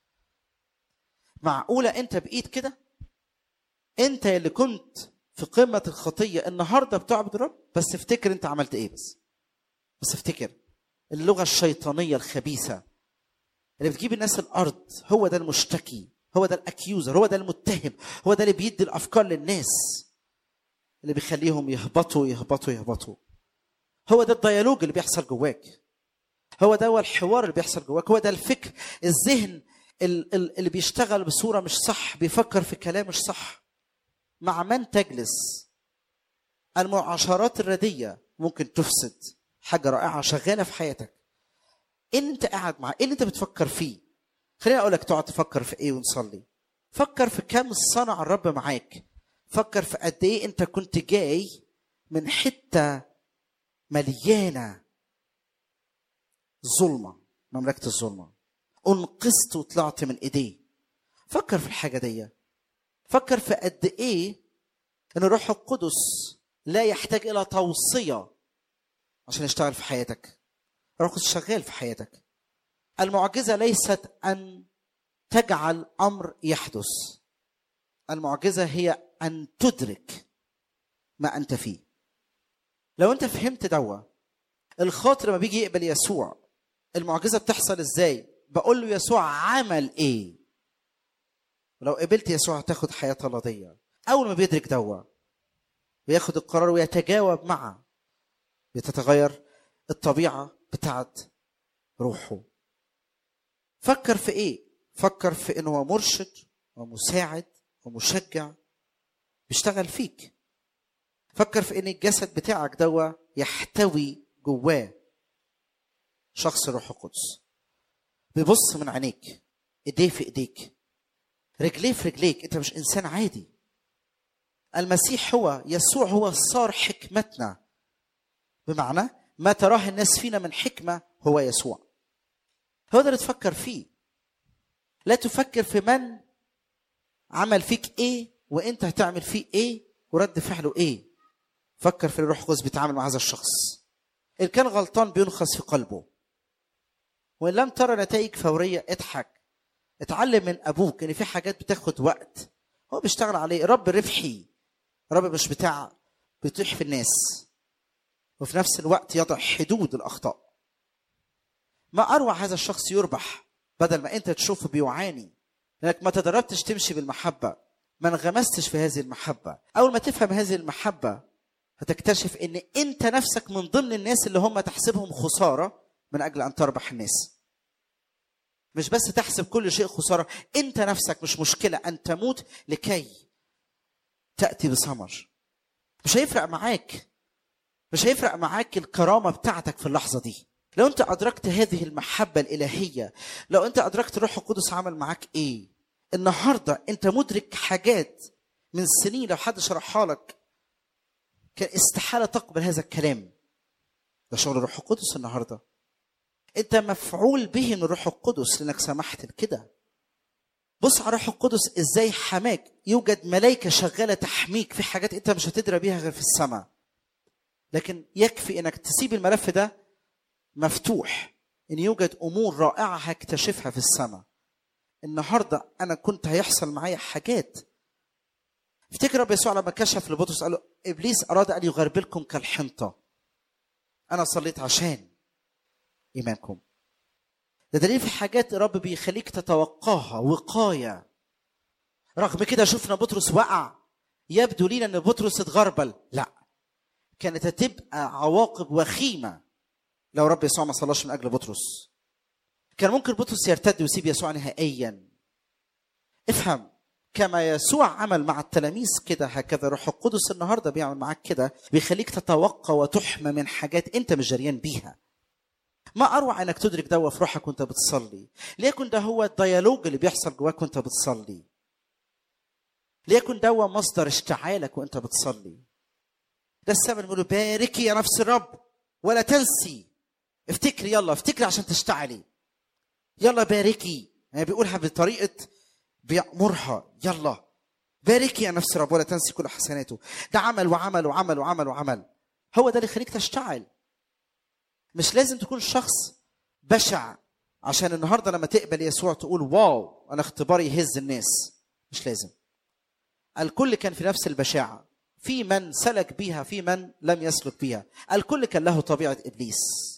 معقوله انت بايد كده انت اللي كنت في قمه الخطيه النهارده بتعبد الرب بس افتكر انت عملت ايه بس بس افتكر اللغه الشيطانيه الخبيثه اللي بتجيب الناس الارض هو ده المشتكي هو ده الاكيوزر هو ده المتهم هو ده اللي بيدي الافكار للناس اللي بيخليهم يهبطوا يهبطوا يهبطوا هو ده الديالوج اللي بيحصل جواك هو ده هو الحوار اللي بيحصل جواك هو ده الفكر الذهن اللي بيشتغل بصورة مش صح بيفكر في كلام مش صح مع من تجلس المعاشرات الردية ممكن تفسد حاجة رائعة شغالة في حياتك ايه اللي انت قاعد معاه ايه اللي انت بتفكر فيه خليني اقول لك تقعد تفكر في ايه ونصلي فكر في كم صنع الرب معاك فكر في قد ايه انت كنت جاي من حته مليانه ظلمه مملكه الظلمه انقذت وطلعت من ايديه فكر في الحاجه دي فكر في قد ايه ان الروح القدس لا يحتاج الى توصيه عشان يشتغل في حياتك الروح القدس شغال في حياتك المعجزه ليست ان تجعل امر يحدث المعجزه هي ان تدرك ما انت فيه لو انت فهمت دوا الخاطر لما بيجي يقبل يسوع المعجزه بتحصل ازاي بقول له يسوع عمل ايه ولو قبلت يسوع هتاخد حياه الله اول ما بيدرك دوا وياخد القرار ويتجاوب معه بتتغير الطبيعه بتاعت روحه فكر في ايه فكر في انه هو مرشد ومساعد ومشجع بيشتغل فيك فكر في ان الجسد بتاعك دوا يحتوي جواه شخص الروح القدس بيبص من عينيك ايديه في ايديك رجليه في رجليك انت مش انسان عادي المسيح هو يسوع هو صار حكمتنا بمعنى ما تراه الناس فينا من حكمه هو يسوع هو ده اللي تفكر فيه لا تفكر في من عمل فيك ايه وانت هتعمل فيه ايه ورد فعله ايه فكر في الروح القدس بيتعامل مع هذا الشخص ان كان غلطان بينخس في قلبه وان لم ترى نتائج فوريه اضحك اتعلم من ابوك ان في حاجات بتاخد وقت هو بيشتغل عليه رب ربحي رب مش بتاع بيطيح في الناس وفي نفس الوقت يضع حدود الاخطاء ما اروع هذا الشخص يربح بدل ما انت تشوفه بيعاني لانك ما تدربتش تمشي بالمحبه ما انغمستش في هذه المحبه اول ما تفهم هذه المحبه هتكتشف ان انت نفسك من ضمن الناس اللي هم تحسبهم خساره من اجل ان تربح الناس مش بس تحسب كل شيء خساره انت نفسك مش مشكله ان تموت لكي تاتي بثمر مش هيفرق معاك مش هيفرق معاك الكرامه بتاعتك في اللحظه دي لو انت ادركت هذه المحبه الالهيه لو انت ادركت الروح القدس عمل معاك ايه النهارده انت مدرك حاجات من سنين لو حد شرحها لك كان استحاله تقبل هذا الكلام ده شغل الروح القدس النهارده انت مفعول به من الروح القدس لانك سمحت لكده بص على الروح القدس ازاي حماك يوجد ملائكه شغاله تحميك في حاجات انت مش هتدرى بيها غير في السماء لكن يكفي انك تسيب الملف ده مفتوح ان يوجد امور رائعه هكتشفها في السماء النهارده انا كنت هيحصل معايا حاجات افتكر رب يسوع لما كشف لبطرس قال له ابليس اراد ان يغربلكم كالحنطه انا صليت عشان ايمانكم ده دليل في حاجات الرب بيخليك تتوقاها وقايه رغم كده شفنا بطرس وقع يبدو لينا ان بطرس اتغربل لا كانت هتبقى عواقب وخيمه لو رب يسوع ما صلاش من اجل بطرس كان ممكن بطرس يرتد ويسيب يسوع نهائيا افهم كما يسوع عمل مع التلاميذ كده هكذا روح القدس النهارده بيعمل معاك كده بيخليك تتوقع وتحمى من حاجات انت مش جريان بيها ما اروع انك تدرك دوا في روحك وانت بتصلي ليكن ده هو الديالوج اللي بيحصل جواك وانت بتصلي ليكن دوا مصدر اشتعالك وانت بتصلي ده السبب بيقول باركي يا نفس الرب ولا تنسي افتكري يلا افتكري عشان تشتعلي يلا باركي يعني بيقولها بطريقه بيأمرها يلا باركي يا نفس الرب ولا تنسي كل حسناته ده عمل وعمل وعمل وعمل وعمل هو ده اللي يخليك تشتعل مش لازم تكون شخص بشع عشان النهارده لما تقبل يسوع تقول واو انا اختباري يهز الناس مش لازم الكل كان في نفس البشاعه في من سلك بيها في من لم يسلك بيها الكل كان له طبيعه ابليس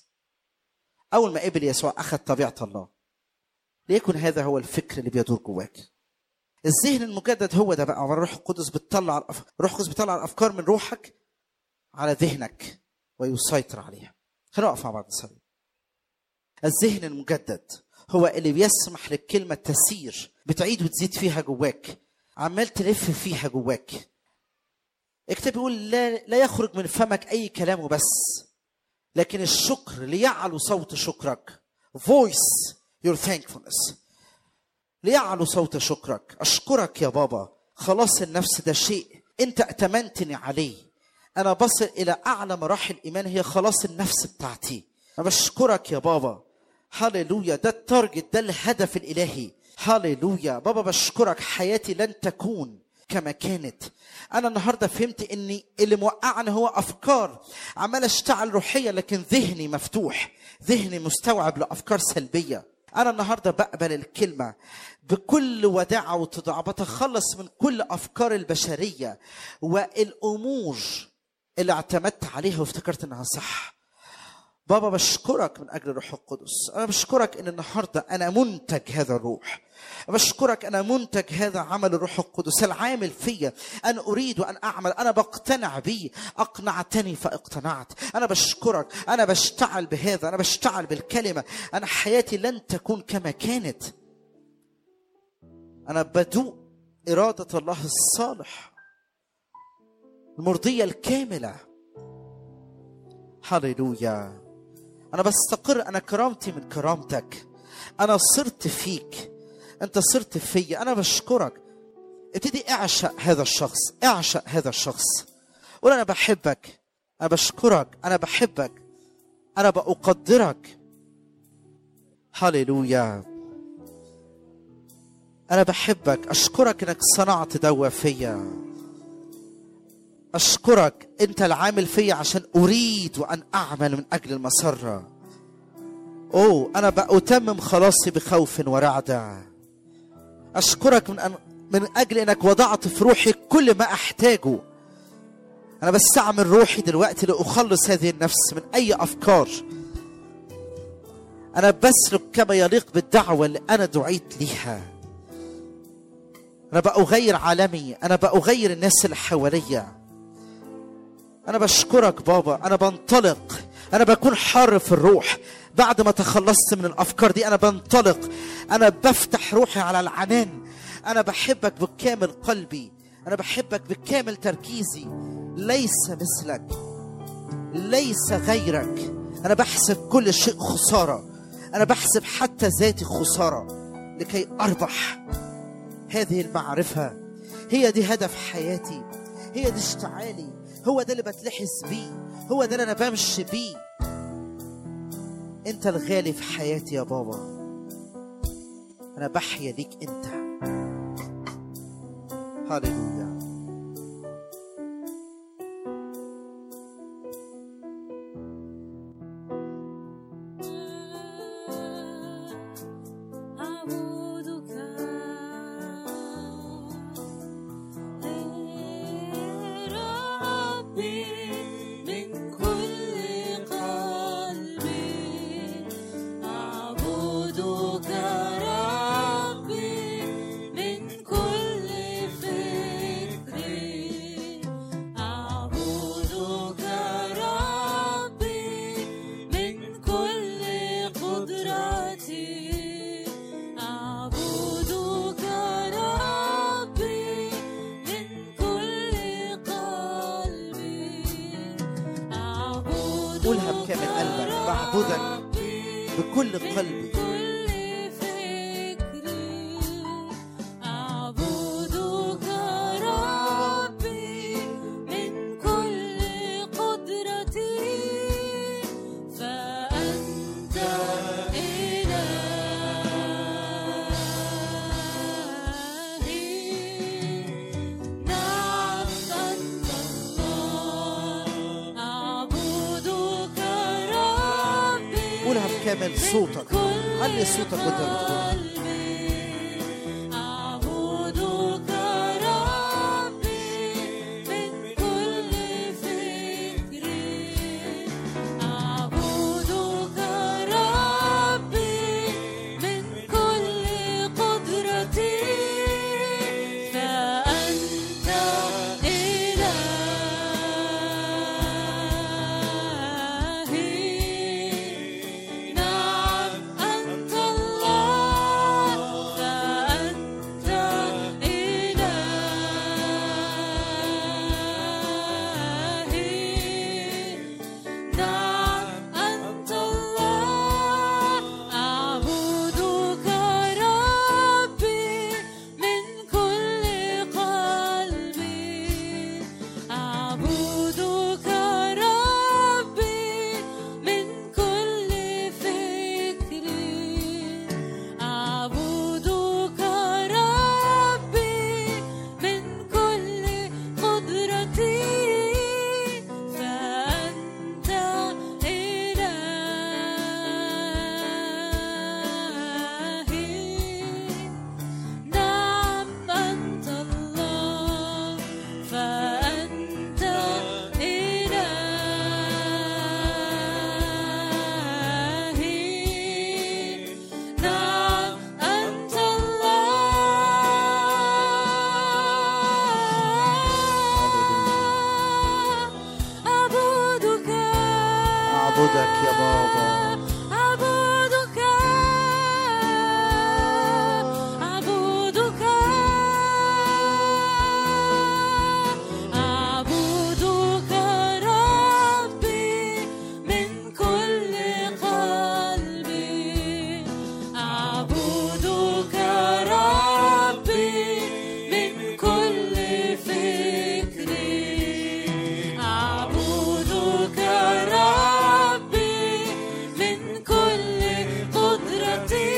اول ما قبل يسوع اخذ طبيعه الله ليكن هذا هو الفكر اللي بيدور جواك الذهن المجدد هو ده بقى الروح القدس بتطلع الأف... الروح القدس بيطلع الافكار من روحك على ذهنك ويسيطر عليها خلينا نقف مع بعض نصلي الذهن المجدد هو اللي بيسمح للكلمه تسير بتعيد وتزيد فيها جواك عمال تلف فيها جواك الكتاب بيقول لا لا يخرج من فمك اي كلام وبس لكن الشكر ليعلو صوت شكرك voice your thankfulness ليعلو صوت شكرك اشكرك يا بابا خلاص النفس ده شيء انت ائتمنتني عليه انا بصل الى اعلى مراحل الايمان هي خلاص النفس بتاعتي انا بشكرك يا بابا هللويا ده التارجت ده الهدف الالهي هللويا بابا بشكرك حياتي لن تكون كما كانت انا النهارده فهمت اني اللي موقعني هو افكار عمال اشتغل روحيه لكن ذهني مفتوح ذهني مستوعب لافكار سلبيه انا النهارده بقبل الكلمه بكل وداعه وتضاع بتخلص من كل افكار البشريه والامور اللي اعتمدت عليها وافتكرت انها صح بابا بشكرك من اجل الروح القدس انا بشكرك ان النهارده انا منتج هذا الروح بشكرك انا منتج هذا عمل الروح القدس العامل فيا انا اريد ان اعمل انا بقتنع بيه اقنعتني فاقتنعت انا بشكرك انا بشتعل بهذا انا بشتعل بالكلمه انا حياتي لن تكون كما كانت انا بدوق اراده الله الصالح المرضيه الكامله هللويا انا بستقر انا كرامتي من كرامتك انا صرت فيك انت صرت فيا انا بشكرك ابتدي اعشق هذا الشخص اعشق هذا الشخص قول انا بحبك انا بشكرك انا بحبك انا بقدرك هللويا انا بحبك اشكرك انك صنعت دوا فيا اشكرك انت العامل فيا عشان اريد ان اعمل من اجل المسره اوه انا بأتمم خلاصي بخوف ورعدة اشكرك من أن من اجل انك وضعت في روحي كل ما احتاجه انا بستعمل روحي دلوقتي لاخلص هذه النفس من اي افكار انا بسلك كما يليق بالدعوه اللي انا دعيت ليها انا بأغير عالمي انا بأغير الناس اللي حواليا انا بشكرك بابا انا بنطلق انا بكون حر في الروح بعد ما تخلصت من الافكار دي انا بنطلق انا بفتح روحي على العنان انا بحبك بكامل قلبي انا بحبك بكامل تركيزي ليس مثلك ليس غيرك انا بحسب كل شيء خساره انا بحسب حتى ذاتي خساره لكي اربح هذه المعرفه هي دي هدف حياتي هي دي اشتعالي هو ده اللي بتلحس بيه هو ده اللي انا بمشي بيه انت الغالي في حياتي يا بابا انا بحيا ليك انت هللويا أعبدك ربي من كل قلبي أعبدك ربي من كل فكري أعبدك ربي من كل قدرتي أعبدك ربي من كل قلبي أعبدك قولها بكامل قلبك بعبدك بكل قلبي كل فكري أعبدك ربي من كل قدرتي فأنت إلهي نعم أنت الله أعبدك ربي قولها بكامل صوتك علي صوتك وانت بتقولها أعبدك ربي من كل فكري أعبدك ربي من كل قدرتي فأنت إلهي نعم أنت الله نعبدك يا بابا أعبدك أعبدك أعبدك ربي من كل قلبي أعبدك ربي من كل فكري أعبدك ربي من كل قدرتي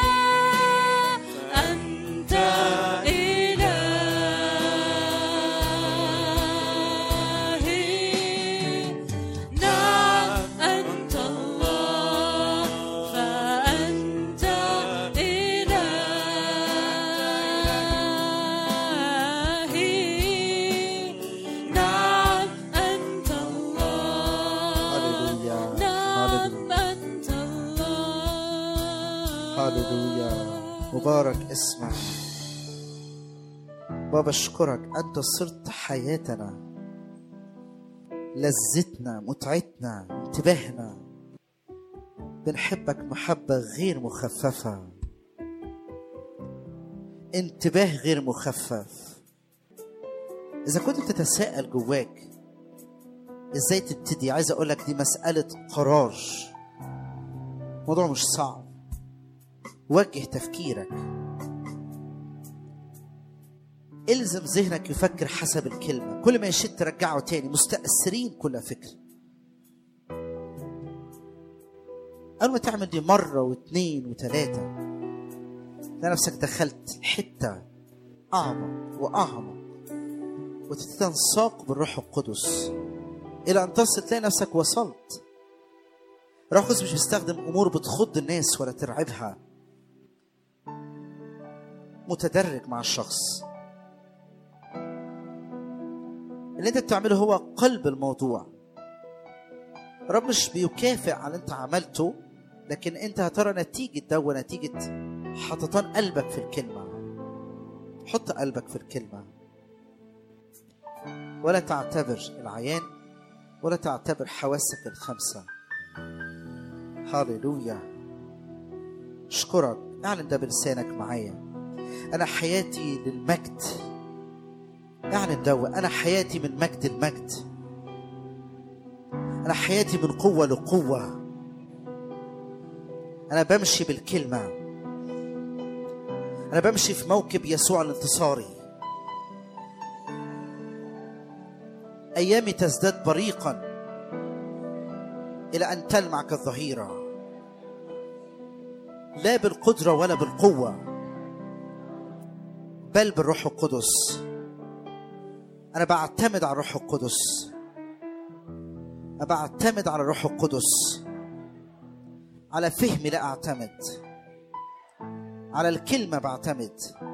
فأنت إلهي نعم أنت الله فأنت إلهي نعم أنت الله هللويا نعم هللويا أنت الله هللويا مبارك اسمك بابا اشكرك انت صرت حياتنا لذتنا متعتنا انتباهنا بنحبك محبة غير مخففة انتباه غير مخفف إذا كنت بتتساءل جواك إزاي تبتدي عايز أقول لك دي مسألة قرار موضوع مش صعب وجه تفكيرك الزم ذهنك يفكر حسب الكلمة كل ما يشد ترجعه تاني مستأثرين كل فكر أول ما تعمل دي مرة واثنين وثلاثة تلاقي نفسك دخلت حتة أعمق وأعمق وتتنساق بالروح القدس إلى أن تصل تلاقي نفسك وصلت الروح القدس مش بيستخدم أمور بتخض الناس ولا ترعبها متدرج مع الشخص اللي انت بتعمله هو قلب الموضوع رب مش بيكافئ على اللي انت عملته لكن انت هترى نتيجة ده ونتيجة حططان قلبك في الكلمة حط قلبك في الكلمة ولا تعتبر العيان ولا تعتبر حواسك الخمسة هاليلويا اشكرك اعلن ده بلسانك معايا انا حياتي للمجد اعلن ده انا حياتي من مجد المجد انا حياتي من قوه لقوه انا بمشي بالكلمه انا بمشي في موكب يسوع الانتصاري ايامي تزداد بريقا الى ان تلمع كالظهيره لا بالقدره ولا بالقوه بل بالروح القدس انا بعتمد على الروح القدس انا بعتمد على الروح القدس على فهمي لا اعتمد على الكلمه بعتمد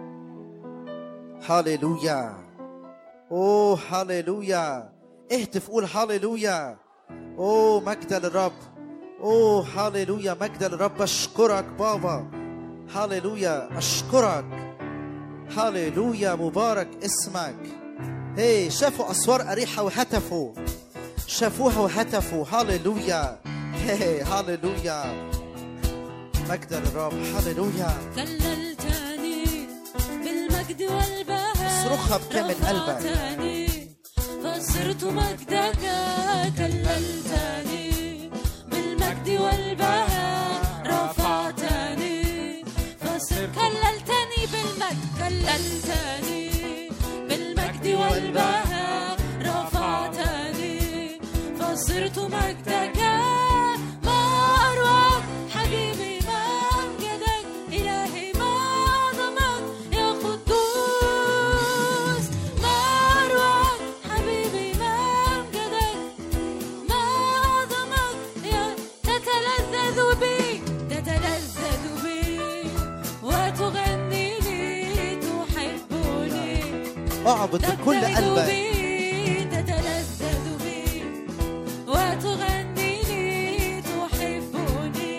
هاليلويا اوه هاليلويا اهتف قول هاليلويا اوه مجد للرب اوه هاليلويا مجد للرب اشكرك بابا هاليلويا اشكرك هاليلويا مبارك اسمك هي شافوا اسوار اريحه وهتفوا شافوها وهتفوا هاليلويا هي هاليلويا مجد للرب هاليلويا كللتني بالمجد والبهاء اصرخها بكامل قلبك. رفعتني فصرت مجدك كللتني بالمجد والبهاء رفعتني فصرت كللتني بالمجد كللتني بالمجد والبهاء رفعتني فصرت مجدك ما أروع حبيبي ما أمجدك إلهي ما أعظمك يا قدوس ما أروع حبيبي ما أمجدك ما أعظمك يا تتلذذ بي تتلذذ بي وتغني لي تحبني اعبد بكل تبتهج قلبك بي تتلذذ بي وتغني لي تحبني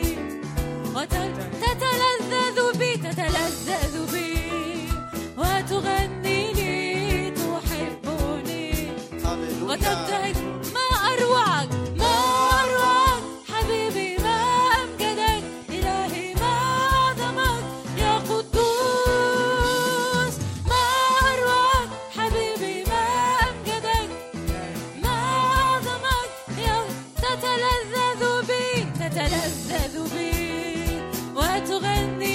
وتتلذذ بي تتلذذ بي وتغني لي تحبني هاليلويا وتبتهج ما أروعك ما أروعك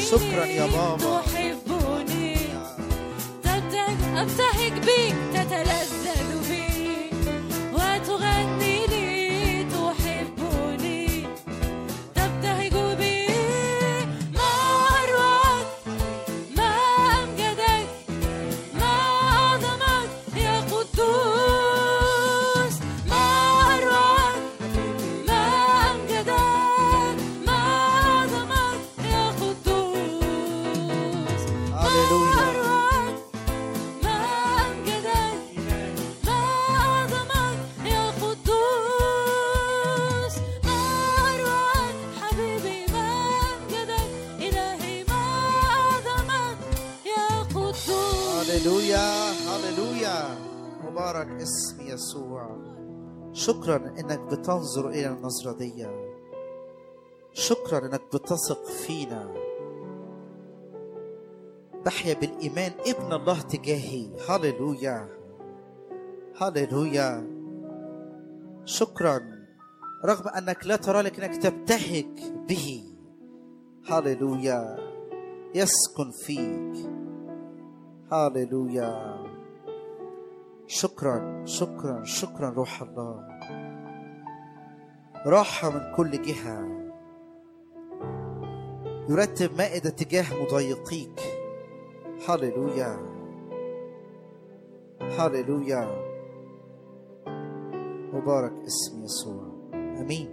شكراً يا بابا. تحبني تبتهج أبتهج بيك تتلذذ بي وتغني لي تحبني تبتهج بي ما أروعك ما أمجدك ما أعظمك يا قدوس ما أروعك ما أمجدك ما أعظمك يا قدوس هللويا. أروعك ما أمجدك ما أعظمك يا قدوس ما أروعك حبيبي ما أمجدك إلهي ما أعظمك يا قدوس هللويا هللويا مبارك اسم يسوع شكرا انك بتنظر الى النظره دي شكرا انك بتثق فينا بحيا بالايمان ابن الله تجاهي هللويا هللويا شكرا رغم انك لا ترى لكنك تبتهج به هللويا يسكن فيك هاليلويا شكرا شكرا شكرا روح الله راحة من كل جهة يرتب مائدة تجاه مضايقيك هاليلويا هاليلويا مبارك اسم يسوع امين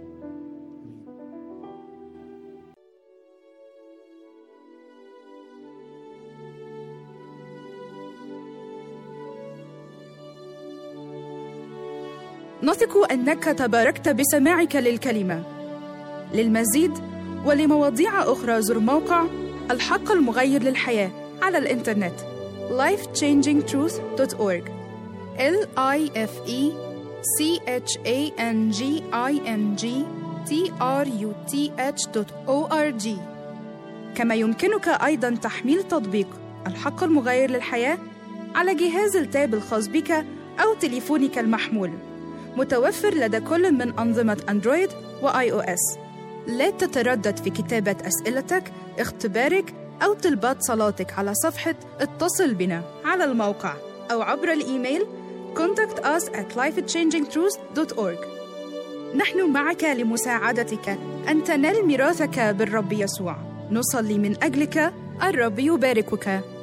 نثق انك تباركت بسماعك للكلمه للمزيد ولمواضيع اخرى زر موقع الحق المغير للحياه على الانترنت lifechangingtruth.org l i f e c h a n g i n g t r u t h.org كما يمكنك ايضا تحميل تطبيق الحق المغير للحياه على جهاز التاب الخاص بك او تليفونك المحمول متوفر لدى كل من أنظمة أندرويد وآي أو إس. لا تتردد في كتابة أسئلتك، اختبارك أو طلبات صلاتك على صفحة اتصل بنا على الموقع أو عبر الإيميل contact us at lifechangingtruth.org نحن معك لمساعدتك أن تنال ميراثك بالرب يسوع نصلي من أجلك الرب يباركك